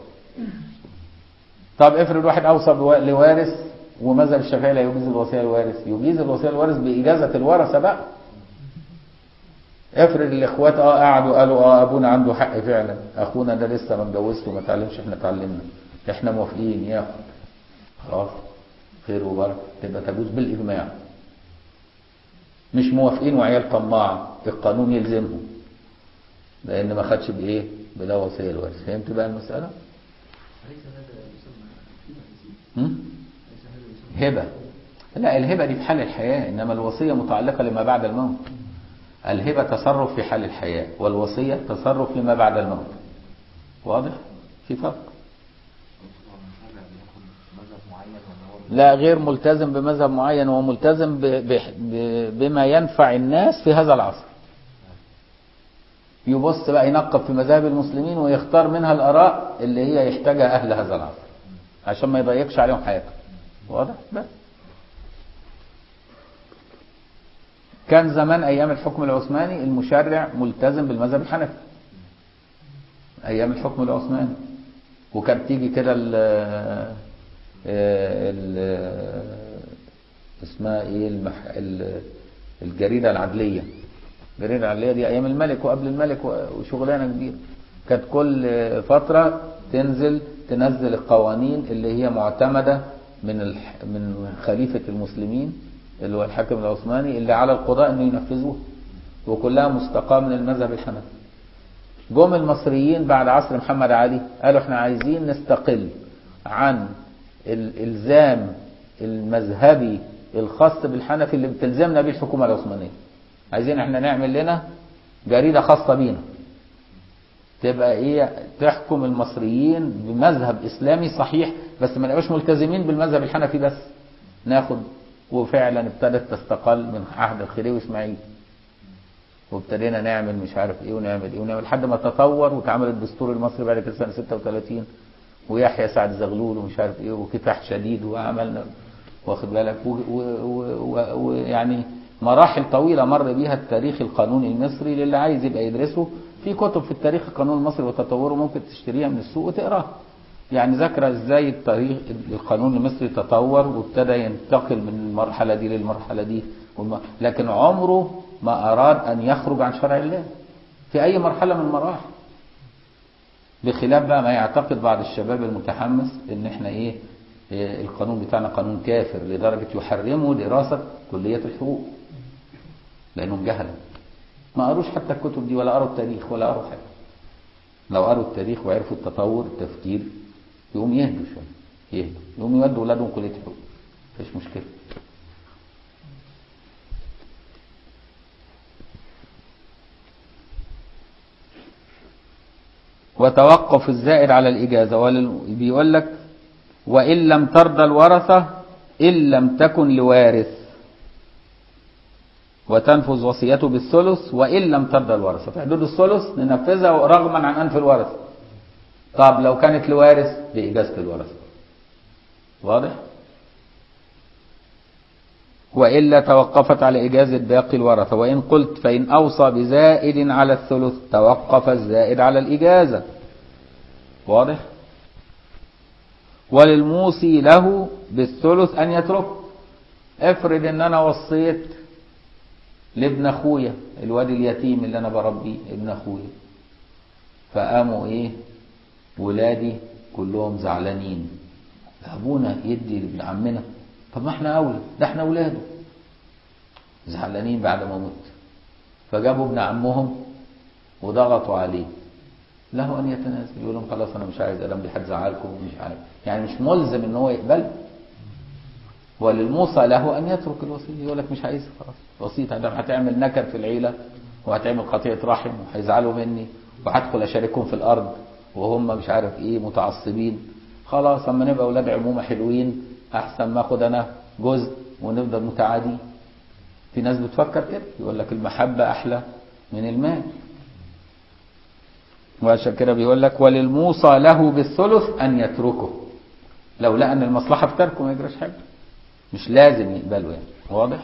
طب افرض واحد اوصى بوا- لوارث ومذهب الشافعي لا يجيز الوصيه للوارث يجيز الوصيه للوارث باجازه الورثه بقى افرض الاخوات اه قعدوا قالوا اه ابونا عنده حق فعلا اخونا ده لسه ما اتجوزش وما اتعلمش احنا اتعلمنا احنا موافقين ياخد خلاص خير وبركه تبقى تجوز بالاجماع مش موافقين وعيال طماعه القانون يلزمهم لان ما خدش بايه بلا وصيه الوارث فهمت بقى المساله أليس هذا يسمى هبة هم؟ أليس هذا يسمى هبة لا الهبة دي في حال الحياة إنما الوصية متعلقة لما بعد الموت الهبة تصرف في حال الحياة والوصية تصرف لما بعد الموت واضح؟ في فرق هو المشرع بياخد مذهب معين ولا هو لا غير ملتزم بمذهب معين هو ملتزم ب ب ب بما ينفع الناس في هذا العصر يبص بقى ينقب في مذاهب المسلمين ويختار منها الآراء اللي هي يحتاجها أهل هذا العصر عشان ما يضيقش عليهم حياتهم واضح بس كان زمان أيام الحكم العثماني المشرع ملتزم بالمذهب الحنفي أيام الحكم العثماني وكانت تيجي كده ال ال اسمها ايه المح... ال- الجريدة العدلية الجريدة العدلية دي أيام الملك وقبل الملك وشغلانة كبيرة كانت كل فترة تنزل تنزل القوانين اللي هي معتمدة من الح... من خليفة المسلمين اللي هو الحاكم العثماني اللي على القضاء انه ينفذوها وكلها مستقاة من المذهب الحنفي جم المصريين بعد عصر محمد علي قالوا احنا عايزين نستقل عن الالزام المذهبي الخاص بالحنفي اللي بتلزمنا به الحكومه العثمانيه عايزين احنا نعمل لنا جريده خاصه بينا تبقى ايه تحكم المصريين بمذهب اسلامي صحيح بس ما نبقاش ملتزمين بالمذهب الحنفي بس ناخد وفعلا ابتدت تستقل من عهد الخديوي اسماعيل وابتدينا نعمل مش عارف ايه ونعمل ايه ونعمل لحد ما تطور واتعمل الدستور المصري بعد كده سنه 36 ويحيى سعد زغلول ومش عارف ايه وكفاح شديد وعملنا واخد بالك ويعني مراحل طويلة مر بيها التاريخ القانوني المصري للي عايز يبقى يدرسه في كتب في التاريخ القانوني المصري وتطوره ممكن تشتريها من السوق وتقراها يعني ذاكرة ازاي التاريخ القانون المصري تطور وابتدى ينتقل من المرحلة دي للمرحلة دي والم... لكن عمره ما أراد أن يخرج عن شرع الله في أي مرحلة من المراحل بخلاف بقى ما يعتقد بعض الشباب المتحمس ان احنا ايه إيه القانون بتاعنا قانون كافر لدرجة يحرموا دراسة كلية الحقوق لانهم جهلة ما قروش حتى الكتب دي ولا قروا التاريخ ولا قروا حاجة لو قروا التاريخ وعرفوا التطور التفكير يقوم يهدوا شوية يهدوا يقوم يودوا اولادهم كلية الحقوق مفيش مشكلة وتوقف الزائد على الإجازة ولل... بيقول لك وإن لم ترضى الورثة إن لم تكن لوارث وتنفذ وصيته بالثلث وإن لم ترضى الورثة في حدود الثلث ننفذها رغما عن أنف الورثة طب لو كانت لوارث بإجازة الورثة واضح؟ وإلا توقفت على إجازة باقي الورثة وإن قلت فإن أوصى بزائد على الثلث توقف الزائد على الإجازة واضح وللموصي له بالثلث أن يتركه افرض ان انا وصيت لابن اخويا الواد اليتيم اللي انا بربيه ابن اخويا فقاموا ايه ولادي كلهم زعلانين ابونا يدي لابن عمنا طب ما احنا اولى ده احنا اولاده زعلانين بعد ما مت فجابوا ابن عمهم وضغطوا عليه له ان يتنازل يقول لهم خلاص انا مش عايز ادم دي هتزعلكم ومش عارف يعني مش ملزم ان هو يقبل وللموصى له ان يترك الوصيه يقول لك مش عايز خلاص وصيه ادم هتعمل نكد في العيله وهتعمل قطيعه رحم وهيزعلوا مني وهدخل اشاركهم في الارض وهم مش عارف ايه متعصبين خلاص اما نبقى اولاد عمومه حلوين احسن ما اخد انا جزء ونفضل متعادي في ناس بتفكر كده يقول لك المحبه احلى من المال وعشان كده بيقول لك وللموصى له بالثلث ان يتركه لو لقى ان المصلحه في تركه ما يجراش حاجه مش لازم يقبله يعني واضح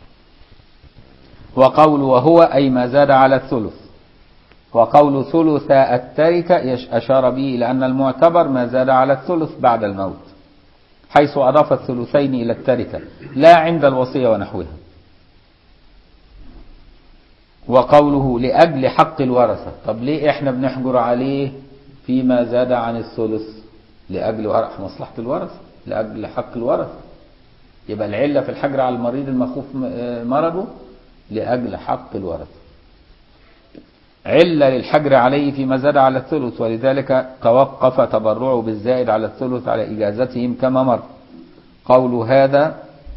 وقول وهو اي ما زاد على الثلث وقول ثلث التركة أشار به إلى أن المعتبر ما زاد على الثلث بعد الموت حيث أضاف الثلثين إلى التركة لا عند الوصية ونحوها وقوله لأجل حق الورثة طب ليه إحنا بنحجر عليه فيما زاد عن الثلث لأجل مصلحة الورثة لأجل حق الورثة يبقى العلة في الحجر على المريض المخوف مرضه لأجل حق الورثة علة للحجر عليه فيما زاد على الثلث ولذلك توقف تبرعه بالزائد على الثلث على إجازتهم كما مر قول هذا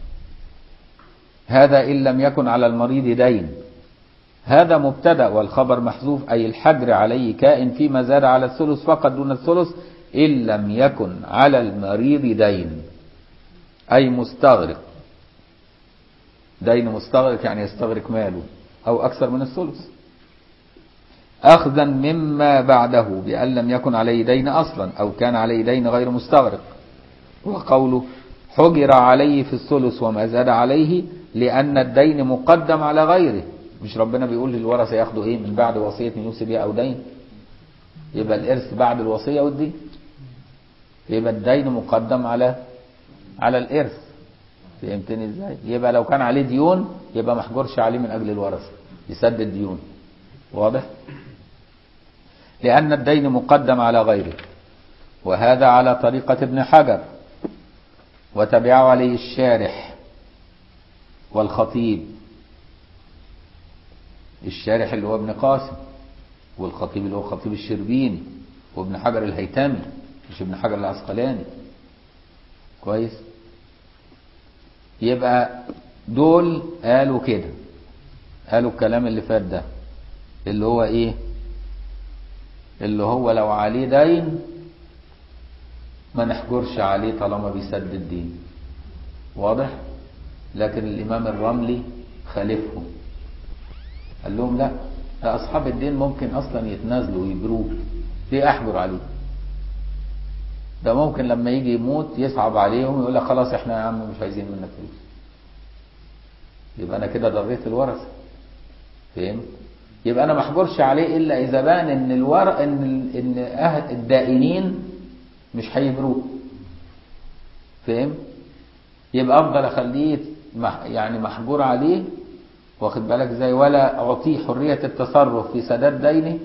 هذا إن لم يكن على المريض دين هذا مبتدا والخبر محذوف أي الحجر عليه كائن فيما زاد على الثلث فقط دون الثلث إن لم يكن على المريض دين أي مستغرق دين مستغرق يعني يستغرق ماله أو أكثر من الثلث أخذا مما بعده بأن لم يكن عليه دين أصلا أو كان عليه دين غير مستغرق وقوله حجر عليه في الثلث وما زاد عليه لأن الدين مقدم على غيره مش ربنا بيقول للورثة ياخدوا ايه من بعد وصية يوصي بها أو دين يبقى الإرث بعد الوصية والدين يبقى الدين مقدم على على الإرث فهمتني ازاي يبقى لو كان عليه ديون يبقى محجورش عليه من أجل الورثة يسدد ديون واضح لأن الدين مقدم على غيره وهذا على طريقة ابن حجر وتبعه عليه الشارح والخطيب الشارح اللي هو ابن قاسم والخطيب اللي هو خطيب الشربيني وابن حجر الهيتمي مش ابن حجر العسقلاني كويس يبقى دول قالوا كده قالوا الكلام اللي فات ده اللي هو ايه اللي هو لو عليه دين ما نحجرش عليه طالما بيسدد الدين واضح لكن الامام الرملي خالفهم قال لهم لا ده اصحاب الدين ممكن اصلا يتنازلوا ويجروه ليه احجر عليه ده ممكن لما يجي يموت يصعب عليهم يقول لك خلاص احنا يا عم مش عايزين منك فلوس يبقى انا كده ضريت الورثه فهمت يبقى انا ما احجرش عليه الا اذا بان ان الور ان ان أهل الدائنين مش هيجروه فهم يبقى افضل اخليه مح- يعني محجور عليه واخد بالك ازاي ولا اعطيه حريه التصرف في سداد دينه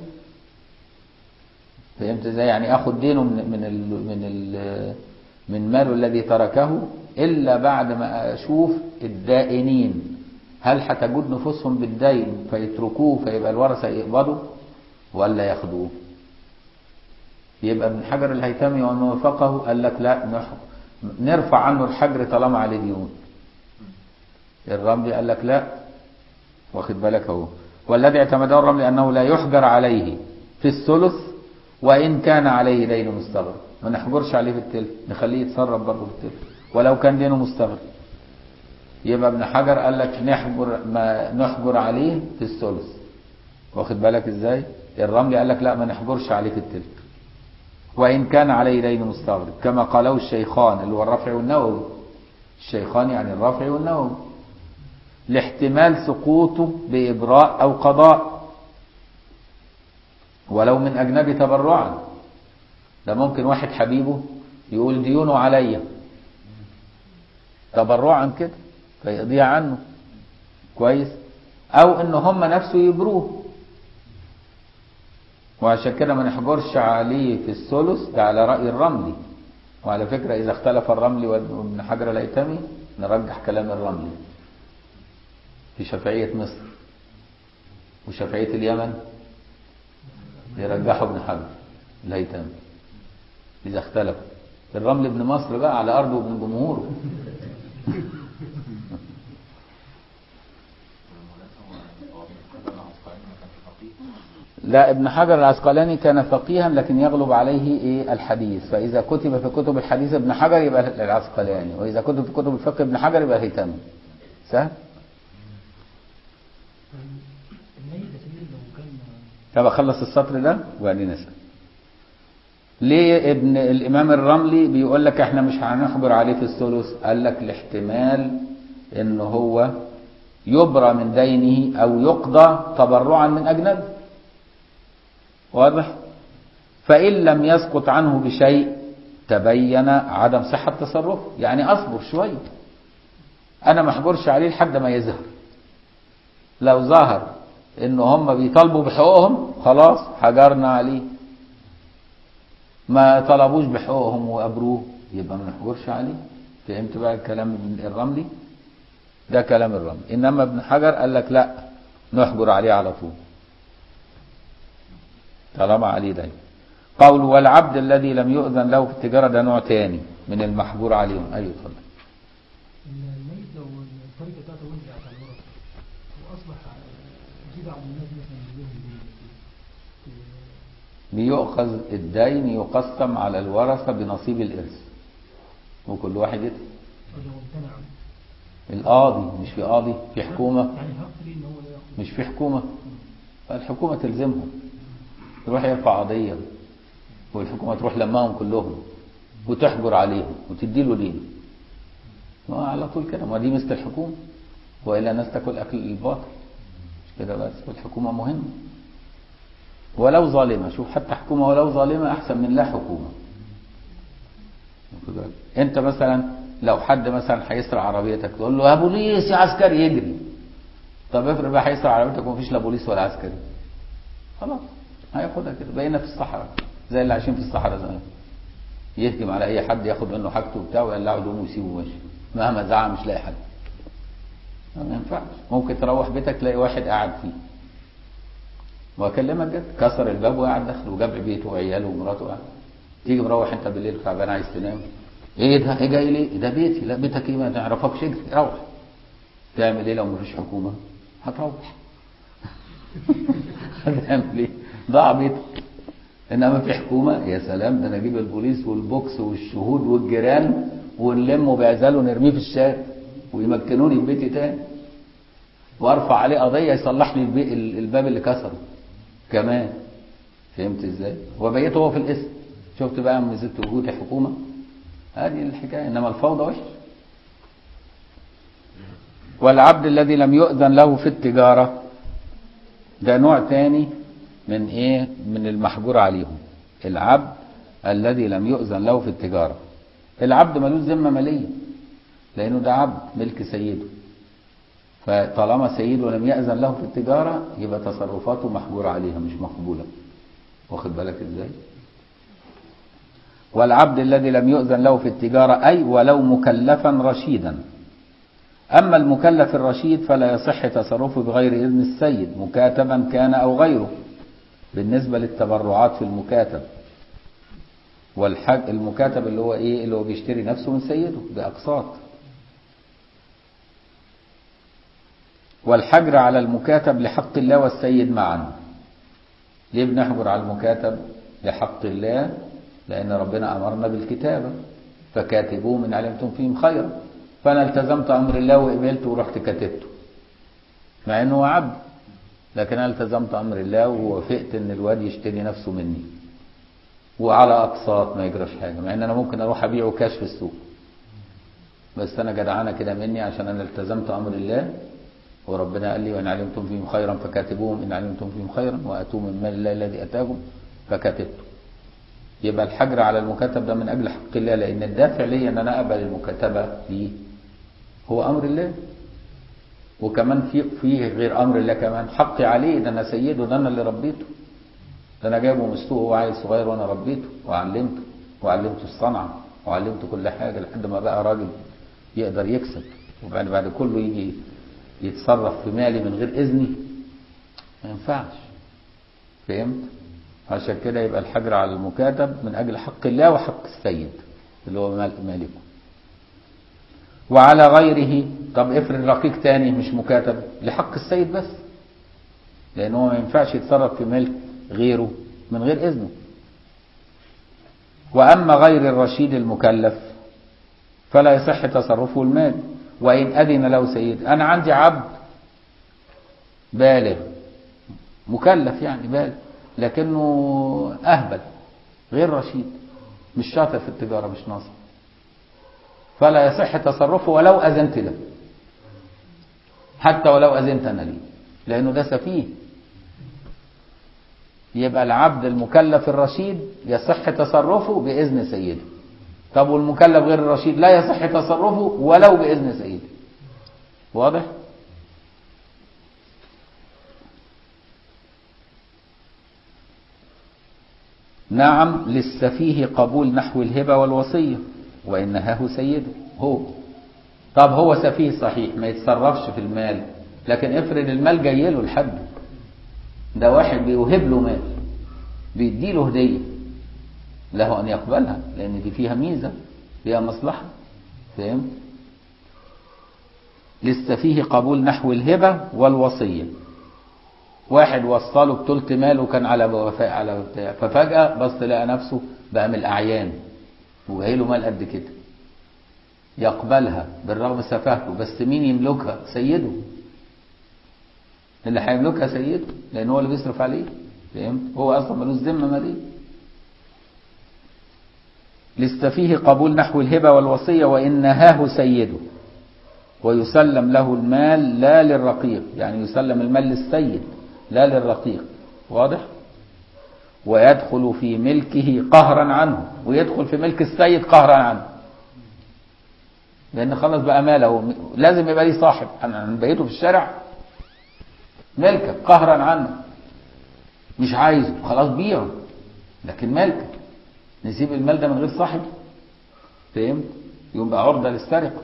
فهمت ازاي يعني اخد دينه من من ال من ال من ماله الذي تركه الا بعد ما اشوف الدائنين هل هتجود نفوسهم بالدين فيتركوه فيبقى الورثه يقبضوا ولا ياخدوه يبقى ابن حجر الهيثمي ومن وافقه قال لك لا نح- نرفع عنه الحجر طالما عليه ديون الرملي قال لك لا واخد بالك اهو والذي اعتمده الرملي انه لا يحجر عليه في الثلث وان كان عليه دين مستغرق ما نحجرش عليه في التلت نخليه يتصرف برضه في التلت ولو كان دينه مستغرق يبقى ابن حجر قال لك نحجر ما نحجر عليه في الثلث واخد بالك ازاي الرملي قال لك لا ما نحجرش عليه في التلت وان كان عليه دين مستغرق كما قاله الشيخان اللي هو الرافع والنووي الشيخان يعني الرافع والنووي لاحتمال سقوطه بإبراء أو قضاء ولو من أجنبي تبرعا ده ممكن واحد حبيبه يقول ديونه عليا تبرعا كده فيقضيها عنه كويس أو إن هم نفسه يبروه وعشان كده ما نحجرش عليه في الثلث ده على رأي الرملي وعلى فكرة إذا اختلف الرملي وابن حجر الهيثمي نرجح كلام الرملي في شافعية مصر وشافعية اليمن يرجحوا ابن حجر الهيثمي إذا اختلف الرمل ابن مصر بقى على أرضه وابن جمهوره لا ابن حجر العسقلاني كان فقيها لكن يغلب عليه ايه الحديث فاذا كتب في كتب الحديث ابن حجر يبقى العسقلاني واذا كتب في كتب الفقه ابن حجر يبقى الهيثمي سهل الميت يا سيدي لو كان طب اخلص السطر ده وبعدين اسال ليه ابن الامام الرملي بيقول لك احنا مش هنحجر عليه في الثلث قال لك الاحتمال ان هو يبرى من دينه او يقضى تبرعا من اجنبي واضح فان لم يسقط عنه بشيء تبين عدم صحه تصرفه يعني اصبر شويه انا ما احجرش عليه لحد ما يظهر لو ظهر ان هم بيطالبوا بحقوقهم خلاص حجرنا عليه ما طلبوش بحقوقهم وابروه يبقى ما نحجرش عليه فهمت بقى الكلام ابن الرملي ده كلام الرملي انما ابن حجر قال لك لا نحجر عليه على طول طالما عليه دين قول والعبد الذي لم يؤذن له في التجارة ده نوع تاني من المحجور عليهم أيوة اتفضل الميت لو التركة بتاعته وزعت على الورثة وأصبح جزء عن الناس مثلا بيهم دين بيؤخذ الدين يقسم على الورثة بنصيب الإرث وكل واحد يدفع لو امتنع القاضي مش في قاضي في حكومة يعني حق ليه إن هو لا يأخذ مش في حكومة الحكومة تلزمهم يروح يرفع قضية والحكومة تروح لماهم كلهم وتحجر عليهم وتدي له دين ما على طول كده ما دي مثل الحكومة وإلا الناس تاكل أكل الباطل مش كده بس والحكومة مهمة ولو ظالمة شوف حتى حكومة ولو ظالمة أحسن من لا حكومة واخد بالك؟ أنت مثلا لو حد مثلا هيسرق عربيتك تقول له يا بوليس يا عسكري يجري طب افرض بقى هيسرق عربيتك ومفيش لا بوليس ولا عسكري خلاص هياخدها كده بقينا في الصحراء زي اللي عايشين في الصحراء زمان يهجم على اي حد ياخد منه حاجته وبتاع ويقلعه هدومه ويسيبه ماشي مهما زعق مش لاقي حد ما ينفعش ممكن تروح بيتك تلاقي واحد قاعد فيه واكلمك جد كسر الباب وقعد داخل وجاب بيته وعياله ومراته قاعد تيجي مروح انت بالليل تعبان عايز تنام ايه ده ايه جاي ليه ده بيتي لا بيتك ايه ما تعرفكش اجري روح تعمل ايه لو مفيش حكومه هتروح هتعمل ايه ضاع بيتك انما في حكومه يا سلام ده انا اجيب البوليس والبوكس والشهود والجيران ونلمه بعزال ونرميه في الشارع ويمكنوني في بيتي تاني وارفع عليه قضيه يصلح لي البي- ال- الباب اللي كسره كمان فهمت ازاي وبقيت هو في الاسم شفت بقى من زدت وجود حكومه هذه الحكايه انما الفوضى وحش والعبد الذي لم يؤذن له في التجاره ده نوع تاني من ايه من المحجور عليهم العبد الذي لم يؤذن له في التجاره العبد ملوش ذمه ماليه لانه ده عبد ملك سيده فطالما سيده لم يأذن له في التجارة يبقى تصرفاته محجورة عليها مش مقبولة واخد بالك ازاي والعبد الذي لم يؤذن له في التجارة أي ولو مكلفا رشيدا أما المكلف الرشيد فلا يصح تصرفه بغير إذن السيد مكاتبا كان أو غيره بالنسبة للتبرعات في المكاتب والحج المكاتب اللي هو إيه اللي هو بيشتري نفسه من سيده بأقساط والحجر على المكاتب لحق الله والسيد معا ليه بنحجر على المكاتب لحق الله لأن ربنا أمرنا بالكتابة فكاتبوه من علمتم فيهم خيرا فأنا التزمت أمر الله وقبلته ورحت كاتبته مع أنه هو عبد لكن أنا التزمت أمر الله ووافقت أن الواد يشتري نفسه مني وعلى أقساط ما يجراش حاجة مع أن أنا ممكن أروح أبيعه كاش في السوق بس أنا جدعانة كده مني عشان أنا التزمت أمر الله وربنا قال لي وإن علمتم فيهم خيرا فكاتبوهم إن علمتم فيهم خيرا وأتوا من مال الله الذي أتاكم فكاتبته يبقى الحجر على المكاتب ده من أجل حق الله لأن الدافع لي أن أنا أقبل المكاتبة ليه هو أمر الله وكمان في فيه غير أمر الله كمان حقي عليه ده أنا سيده ده أنا اللي ربيته ده أنا جايبه مستوى وهو عيل صغير وأنا ربيته وعلمته وعلمته الصنعة وعلمته كل حاجة لحد ما بقى راجل يقدر يكسب وبعد بعد كله يجي يتصرف في مالي من غير إذني ما ينفعش فهمت عشان كده يبقى الحجر على المكاتب من أجل حق الله وحق السيد اللي هو مال- مالكه وعلى غيره طب افرض رقيق تاني مش مكاتب لحق السيد بس لأن هو ما ينفعش يتصرف في ملك غيره من غير إذنه وأما غير الرشيد المكلف فلا يصح تصرفه المال وإن أذن له سيد أنا عندي عبد بالغ مكلف يعني بالغ لكنه أهبل غير رشيد مش شاطر في التجارة مش ناصر فلا يصح تصرفه ولو أذنت له حتى ولو أذنت أنا ليه لأنه ده سفيه يبقى العبد المكلف الرشيد يصح تصرفه بإذن سيده طب والمكلف غير الرشيد لا يصح تصرفه ولو بإذن سيده واضح؟ نعم للسفيه قبول نحو الهبة والوصية وإن نهاه سيده هو طب هو سفيه صحيح ما يتصرفش في المال لكن افرض المال جاي له لحد ده واحد بيوهب له مال بيديله هدية له أن يقبلها لأن دي فيها ميزة فيها مصلحة فاهم لسه فيه قبول نحو الهبة والوصية واحد وصله بتلت مال وكان على وفاء على بتاع ففجأة بص لقى نفسه بقى من الأعيان وجاي له مال قد كده يقبلها بالرغم سفاهته بس مين يملكها سيده اللي هيملكها سيده لأن هو اللي بيصرف عليه فهمت هو أصلا ملوش ذمة مالية لست فيه قبول نحو الهبة والوصية وإن نهاه سيده ويسلم له المال لا للرقيق يعني يسلم المال للسيد لا للرقيق واضح ويدخل في ملكه قهرا عنه ويدخل في ملك السيد قهرا عنه لأن خلاص بقى ماله لازم يبقى ليه صاحب أنا بقيته في الشارع ملكك قهرا عنه مش عايزه خلاص بيعه لكن ملكك نسيب المال ده من غير صاحب فهمت يبقى عرضة للسرقة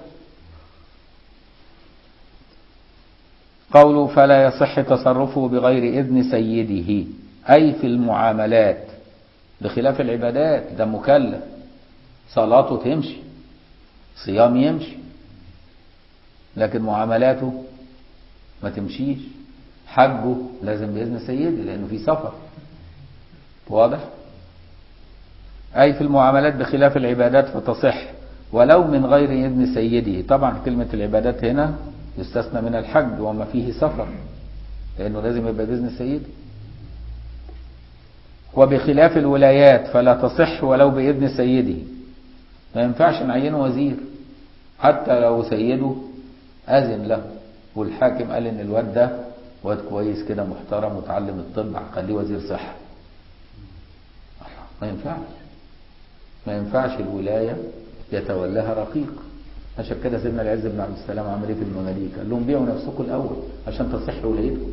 قوله فلا يصح تصرفه بغير إذن سيده أي في المعاملات بخلاف العبادات ده مكلف صلاته تمشي صيام يمشي لكن معاملاته ما تمشيش حجه لازم بإذن سيده لأنه في سفر واضح أي في المعاملات بخلاف العبادات فتصح ولو من غير إذن سيده طبعا كلمة العبادات هنا يستثنى من الحج وما فيه سفر لأنه لازم يبقى بإذن سيده وبخلاف الولايات فلا تصح ولو بإذن سيده ما ينفعش نعينه وزير حتى لو سيده أذن له والحاكم قال إن الواد ده واد كويس كده محترم وتعلم الطب هخليه وزير صحة ما ينفعش ما ينفعش الولاية يتولاها رقيق عشان كده سيدنا العز بن عبد السلام عمل ايه في المماليك قال لهم بيعوا نفسكم الاول عشان تصح ولايتكم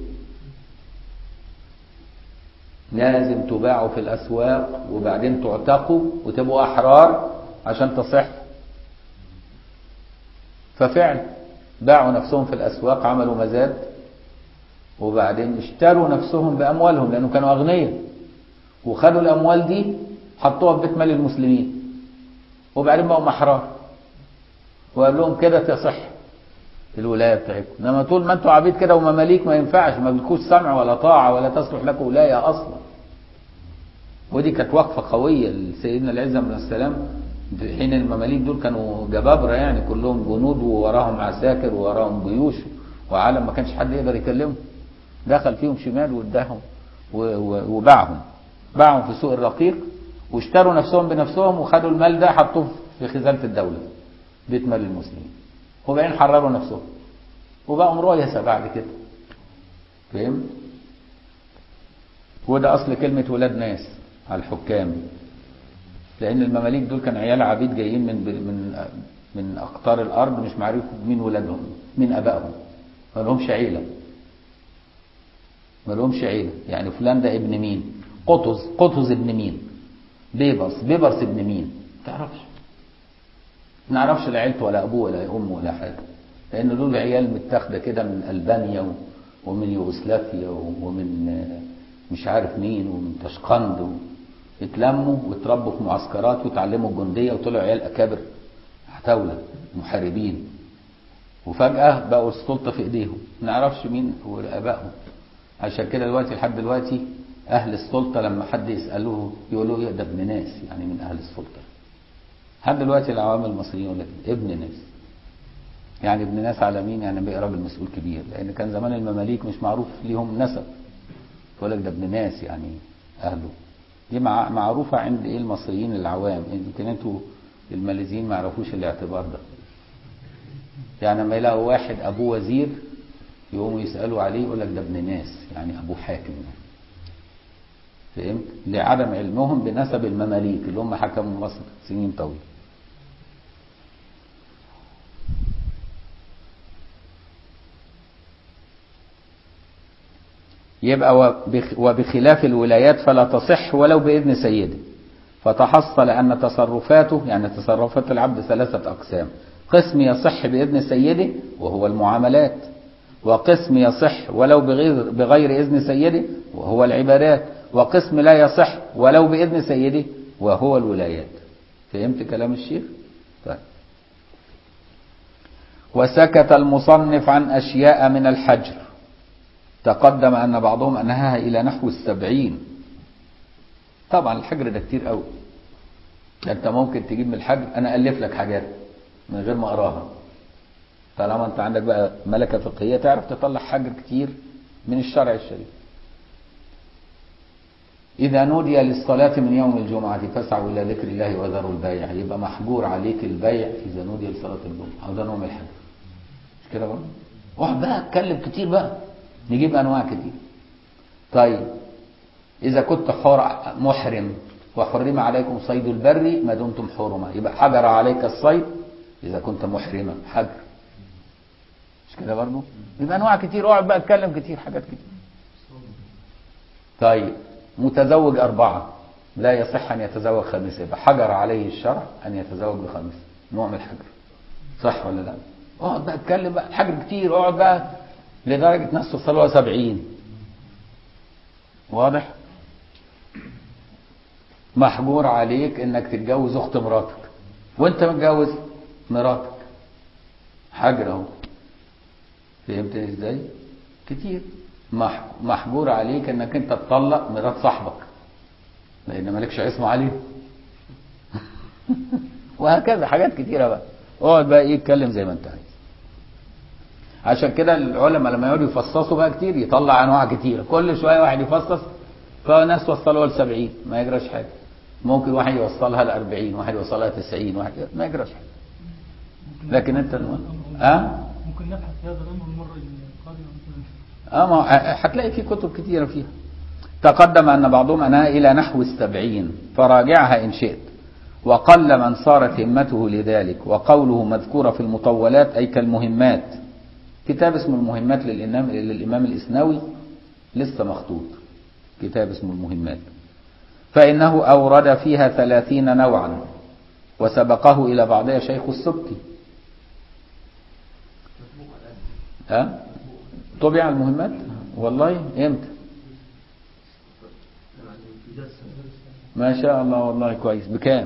لازم تباعوا في الاسواق وبعدين تعتقوا وتبقوا احرار عشان تصح ففعل باعوا نفسهم في الاسواق عملوا مزاد وبعدين اشتروا نفسهم باموالهم لانه كانوا اغنياء وخدوا الاموال دي حطوها في بيت مال المسلمين وبعدين بقوا احرار وقال لهم كده تصح الولايه بتاعتكم انما طول ما انتوا عبيد كده ومماليك ما ينفعش ما لكوش سمع ولا طاعه ولا تصلح لكم ولايه اصلا ودي كانت وقفه قويه لسيدنا العز بن السلام في حين المماليك دول كانوا جبابره يعني كلهم جنود ووراهم عساكر ووراهم جيوش وعالم ما كانش حد يقدر يكلمهم دخل فيهم شمال واداهم وباعهم باعهم في سوق الرقيق واشتروا نفسهم بنفسهم وخدوا المال ده حطوه في خزانه الدوله بيت مال المسلمين وبعدين حرروا نفسهم وبقوا رؤيسة بعد كده فهم وده أصل كلمة ولاد ناس على الحكام لأن المماليك دول كان عيال عبيد جايين من من من أقطار الأرض مش معروف مين ولادهم مين أبائهم ما لهمش عيلة ما لهمش عيلة يعني فلان ده ابن مين قطز قطز ابن مين بيبرس بيبرس ابن مين ما تعرفش ما نعرفش لا عيلته ولا ابوه ولا امه ولا حاجه لان دول عيال متاخده كده من البانيا ومن يوغوسلافيا ومن مش عارف مين ومن تشقند اتلموا واتربوا في معسكرات وتعلموا الجنديه وطلعوا عيال اكابر عتاوله محاربين وفجاه بقوا السلطه في ايديهم ما نعرفش مين هو ابائهم عشان كده دلوقتي لحد دلوقتي اهل السلطه لما حد يسالوه يقولوا ايه ده ابن ناس يعني من اهل السلطه لحد دلوقتي العوام المصريين يقول لك ابن ناس يعني ابن ناس على مين يعني بقى راجل مسؤول كبير لان كان زمان المماليك مش معروف ليهم نسب يقول لك ده ابن ناس يعني اهله دي مع معروفه عند ايه المصريين العوام يمكن انتوا الماليزيين ما يعرفوش الاعتبار ده يعني لما يلاقوا واحد ابوه وزير يقوموا يسالوا عليه يقول لك ده ابن ناس يعني ابوه حاكم فهمت لعدم علمهم بنسب المماليك اللي هم حكموا مصر سنين طويله يبقى وبخلاف الولايات فلا تصح ولو بإذن سيده فتحصل أن تصرفاته يعني تصرفات العبد ثلاثة أقسام قسم يصح بإذن سيده وهو المعاملات وقسم يصح ولو بغير, بغير إذن سيده وهو العبادات وقسم لا يصح ولو بإذن سيده وهو الولايات فهمت كلام الشيخ طيب وسكت المصنف عن أشياء من الحجر تقدم أن بعضهم أنهاها إلى نحو السبعين طبعا الحجر ده كتير قوي ده انت ممكن تجيب من الحجر انا الف لك حاجات من غير ما اقراها طالما انت عندك بقى ملكه فقهيه تعرف تطلع حجر كتير من الشرع الشريف إذا نودي للصلاة من يوم الجمعة فاسعوا إلى ذكر الله وذروا البيع يبقى محجور عليك البيع إذا نودي لصلاة الجمعة أو ده نوع من الحج مش كده برضه؟ واحد بقى اتكلم كتير بقى نجيب أنواع كتير طيب إذا كنت حر محرم وحرم عليكم صيد البر ما دمتم حرما يبقى حجر عليك الصيد إذا كنت محرما حجر مش كده برضه؟ يبقى أنواع كتير اقعد بقى اتكلم كتير حاجات كتير طيب متزوج أربعة لا يصح أن يتزوج خامسة يبقى حجر عليه الشرع أن يتزوج بخامسة نوع من الحجر صح ولا لا؟ اقعد بقى اتكلم بقى الحجر كتير اقعد بقى لدرجة ناس توصلوا سبعين واضح؟ محجور عليك انك تتجوز اخت مراتك وانت متجوز مراتك حجر اهو فهمتني ازاي؟ كتير مح- محجور عليك انك انت تطلق مرات صاحبك لان مالكش عصمه عليه وهكذا حاجات كتيره بقى اقعد بقى ايه اتكلم زي ما انت عايز عشان كده العلماء لما يقعدوا يفصصوا بقى كتير يطلع انواع كتيره كل شويه واحد يفصص فناس وصلوها ل 70 ما يجراش حاجه ممكن واحد يوصلها ل 40 واحد يوصلها 90 واحد ما يجراش حاجه ممكن لكن نبحث انت في هذا الم- الأمر- اه ممكن نبحث في هذا الأمر المرة القادمة مثلا اه ما هو هتلاقي في كتب كتيرة فيها تقدم أن بعضهم أنها إلى نحو السبعين فراجعها إن شئت وقل من صارت همته لذلك وقوله مذكورة في المطولات أي كالمهمات كتاب اسمه المهمات للإمام, للإمام الإسنوي لسه مخطوط كتاب اسمه المهمات فإنه أورد فيها ثلاثين نوعا وسبقه إلى بعضها شيخ السبكي ها طبع المهمات والله امتى ما شاء الله والله كويس بكام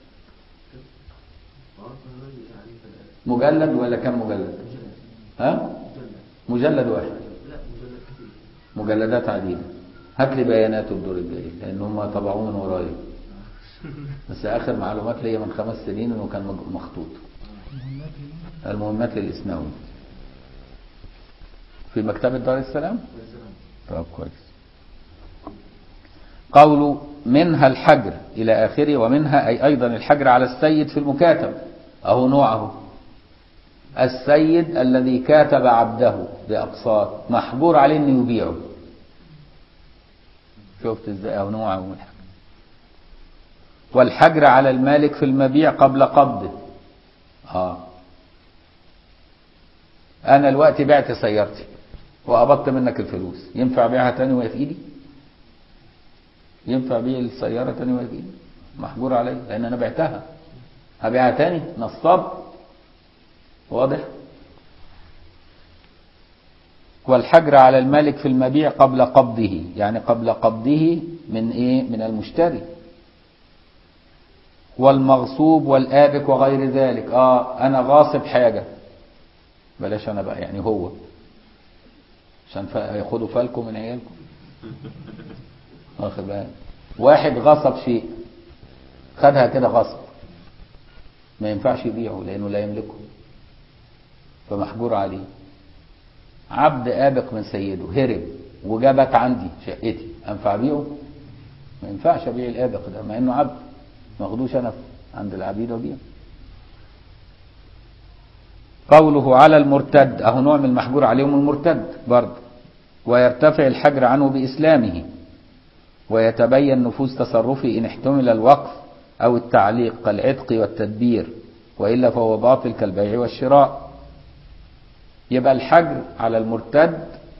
مجلد ولا كم مجلد ها مجلد واحد مجلدات عديدة هات لي بيانات الدور الجاي لان هم طبعوه من ورايا بس اخر معلومات ليا من خمس سنين انه كان مج- مخطوط المهمات هنا. المهمات للاسناوي في مكتبة دار السلام طب كويس قول منها الحجر إلى آخره ومنها أي أيضا الحجر على السيد في المكاتب أهو نوعه السيد الذي كاتب عبده بأقساط محجور عليه أنه يبيعه شفت ازاي أهو نوعه من الحجر والحجر على المالك في المبيع قبل قبضه آه أنا الوقت بعت سيارتي وقبضت منك الفلوس ينفع بيعها تاني وهي في إيدي؟ ينفع بيع السيارة تاني وهي في إيدي؟ محجور علي لأن أنا بعتها هبيعها تاني نصاب واضح؟ والحجر على المالك في المبيع قبل قبضه يعني قبل قبضه من إيه؟ من المشتري والمغصوب والآبك وغير ذلك آه أنا غاصب حاجة بلاش أنا بقى يعني هو عشان ف- ياخدوا فالكم من عيالكم واخد بالك واحد غصب شيء خدها كده غصب ما ينفعش يبيعه لأنه لا يملكه فمحجور عليه عبد آبق من سيده هرب وجابت عندي شقتي أنفع أبيعه؟ ما ينفعش أبيع الآبق ده مع إنه عبد ما اخدوش أنا عند العبيد وأبيعه قوله على المرتد أهو نوع من المحجور عليهم المرتد برضه ويرتفع الحجر عنه بإسلامه ويتبين نفوذ تصرفه إن احتمل الوقف أو التعليق كالعتق والتدبير وإلا فهو باطل كالبيع والشراء يبقى الحجر على المرتد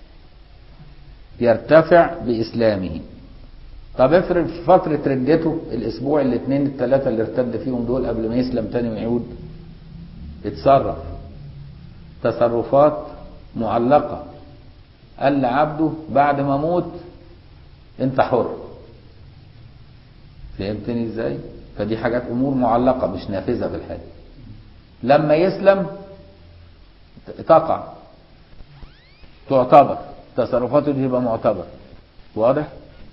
يرتفع بإسلامه طب افرض في فترة ردته الأسبوع الاثنين الثلاثة اللي ارتد فيهم دول قبل ما يسلم تاني ويعود اتصرف تصرفات معلقة قال لعبده بعد ما اموت انت حر فهمتني ازاي فدي حاجات امور معلقة مش نافذة في الحال لما يسلم تقع تعتبر تصرفاته دي تبقى معتبر واضح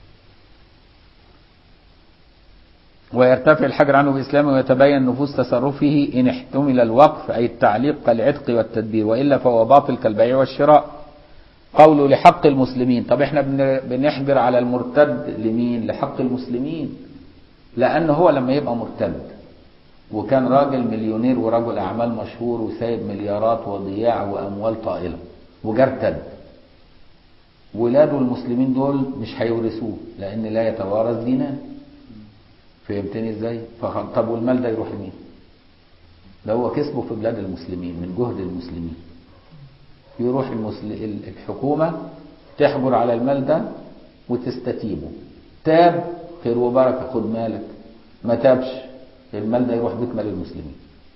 ويرتفع الحجر عنه بإسلامه ويتبين نفوذ تصرفه إن احتمل الوقف أي التعليق كالعتق والتدبير وإلا فهو باطل كالبيع والشراء قوله لحق المسلمين طب احنا بن- بنحجر على المرتد لمين لحق المسلمين لأن هو لما يبقى مرتد وكان راجل مليونير ورجل أعمال مشهور وسايب مليارات وضياع وأموال طائلة وجا ارتد ولاده المسلمين دول مش هيورثوه لأن لا يتوارث دينار فهمتني ازاي؟ فخ- طب والمال ده يروح لمين؟ ده هو كسبه في بلاد المسلمين من جهد المسلمين يروح المسل... ال- الحكومة تحجر على المال ده وتستتيبه تاب خير وبركة خد مالك ما تابش المال ده يروح بيت مال المسلمين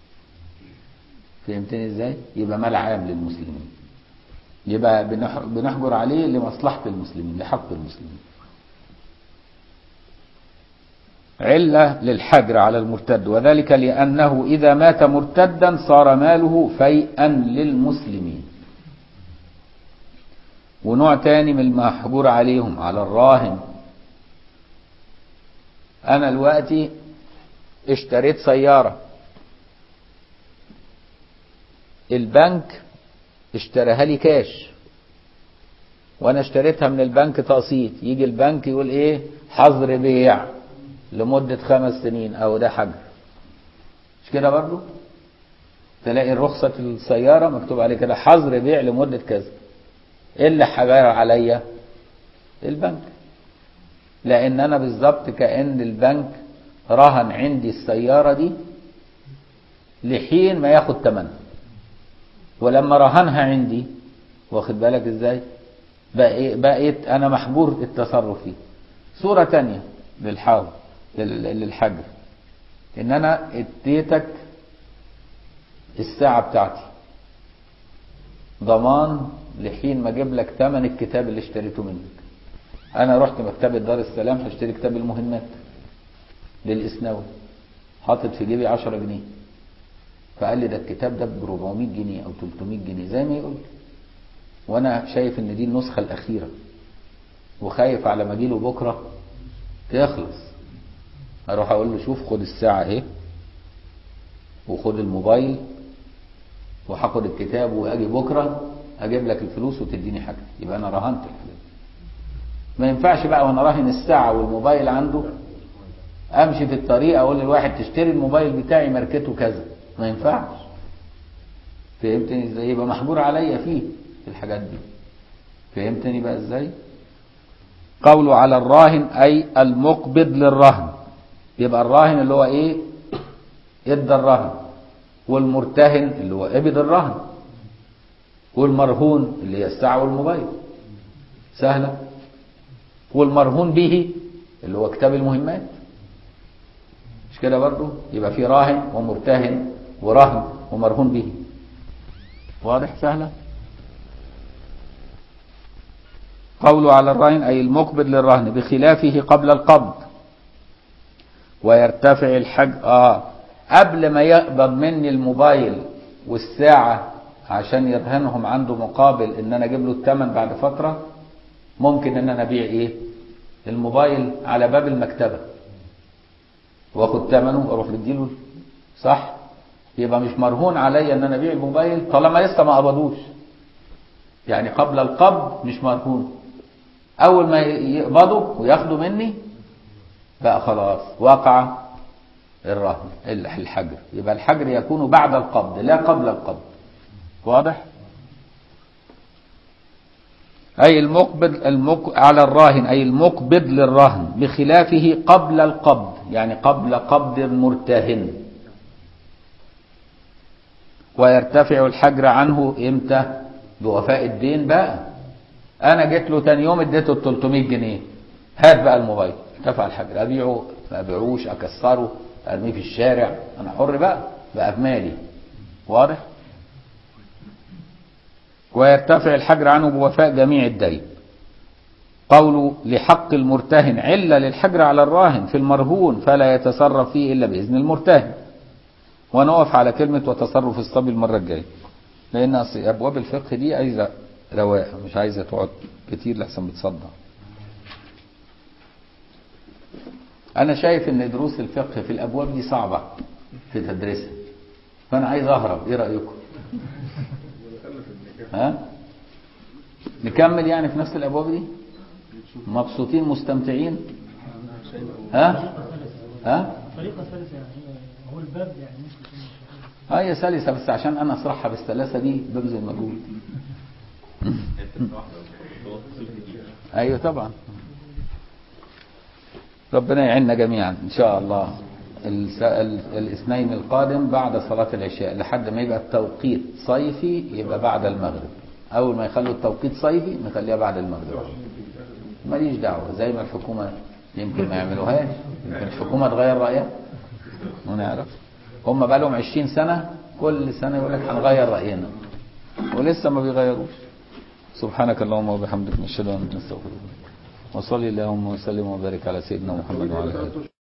فهمتني ازاي؟ يبقى مال عام للمسلمين يبقى بنح... بنحجر عليه لمصلحة المسلمين لحق المسلمين علة للحجر على المرتد وذلك لأنه إذا مات مرتدا صار ماله فيئا للمسلمين ونوع تاني من المحجور عليهم على الراهن أنا دلوقتي اشتريت سيارة البنك اشتراها لي كاش وانا اشتريتها من البنك تقسيط يجي البنك يقول ايه حظر بيع لمدة خمس سنين او ده حجر مش كده برضو تلاقي رخصة السيارة مكتوب عليه كده حظر بيع لمدة كذا ايه اللي حجر عليا البنك لان انا بالظبط كأن البنك رهن عندي السيارة دي لحين ما ياخد ثمنها ولما رهنها عندي واخد بالك ازاي بقي- بقيت انا محجور التصرف فيه صورة تانية للحاول لل- للحجر ان انا اديتك الساعة بتاعتي ضمان لحين ما اجيب لك ثمن الكتاب اللي اشتريته منك انا رحت مكتبة دار السلام هشتري كتاب المهمات للاسناوي حاطط في جيبي 10 جنيه فقال لي ده الكتاب ده ب 400 جنيه او 300 جنيه زي ما يقول لي. وانا شايف ان دي النسخه الاخيره وخايف على ما اجيله بكره تخلص اروح اقول له شوف خد الساعه اهي وخد الموبايل وهاخد الكتاب واجي بكره اجيب لك الفلوس وتديني حاجه يبقى انا رهنت الحاجه ما ينفعش بقى وانا راهن الساعه والموبايل عنده امشي في الطريق اقول للواحد تشتري الموبايل بتاعي ماركته كذا ما ينفعش فهمتني ازاي يبقى محجور عليا فيه في الحاجات دي فهمتني بقى ازاي قوله على الراهن اي المقبض للرهن يبقى الراهن اللي هو ايه ادى الرهن والمرتهن اللي هو قبض الرهن والمرهون اللي هي الساعة والموبايل سهلة والمرهون به اللي هو كتاب المهمات مش كده برضو يبقى في راهن ومرتهن ورهن ومرهون به واضح سهلة قوله على الراهن أي المقبض للرهن بخلافه قبل القبض ويرتفع الحج آه قبل ما يقبض مني الموبايل والساعة عشان يرهنهم عنده مقابل ان انا اجيب له الثمن بعد فترة ممكن ان انا ابيع ايه الموبايل على باب المكتبة واخد ثمنه واروح مديله صح يبقى مش مرهون عليا ان انا ابيع الموبايل طالما لسه ما قبضوش يعني قبل القبض مش مرهون اول ما يقبضوا وياخدوا مني بقى خلاص وقع الرهن الحجر يبقى الحجر يكون بعد القبض لا قبل القبض واضح أي المقبض المق... على الراهن أي المقبض للرهن بخلافه قبل القبض يعني قبل قبض المرتهن ويرتفع الحجر عنه امتى بوفاء الدين بقى انا جيت له تاني يوم اديته ال 300 جنيه هات بقى الموبايل ارتفع الحجر ابيعه ما ابيعوش اكسره ارميه في الشارع انا حر بقى بقى بمالي واضح ويرتفع الحجر عنه بوفاء جميع الدين قوله لحق المرتهن علة للحجر على الراهن في المرهون فلا يتصرف فيه إلا بإذن المرتهن ونقف على كلمة وتصرف الصبي المرة الجاية لأن أصل أبواب الفقه دي عايزة رواقة مش عايزة تقعد كتير لحسن بتصدع أنا شايف إن دروس الفقه في الأبواب دي صعبة في تدريسها فأنا عايز أهرب إيه رأيكم؟ ها؟ نكمل يعني في نفس الأبواب دي؟ مبسوطين مستمتعين؟ ها؟ ها؟ طريقة ثالثة يعني هو الباب يعني ممكن يكون مش اه هي سلسة بس عشان انا اشرحها بالسلاسة دي ببذل مجهود ايوه طبعا ربنا يعيننا جميعا ان شاء الله الس- ال- الاثنين القادم بعد صلاة العشاء لحد ما يبقى التوقيت صيفي يبقى بعد المغرب اول ما يخلوا التوقيت صيفي نخليها بعد المغرب ماليش دعوة زي ما الحكومة يمكن ما يعملوهاش يمكن الحكومة تغير رأيها ونعرف هم بقى لهم 20 سنة كل سنة يقول لك هنغير رأينا ولسه ما بيغيروش سبحانك اللهم وبحمدك نشهد ان لا اله الا انت نستغفرك وصلي اللهم وسلم وبارك على سيدنا محمد وعلى اله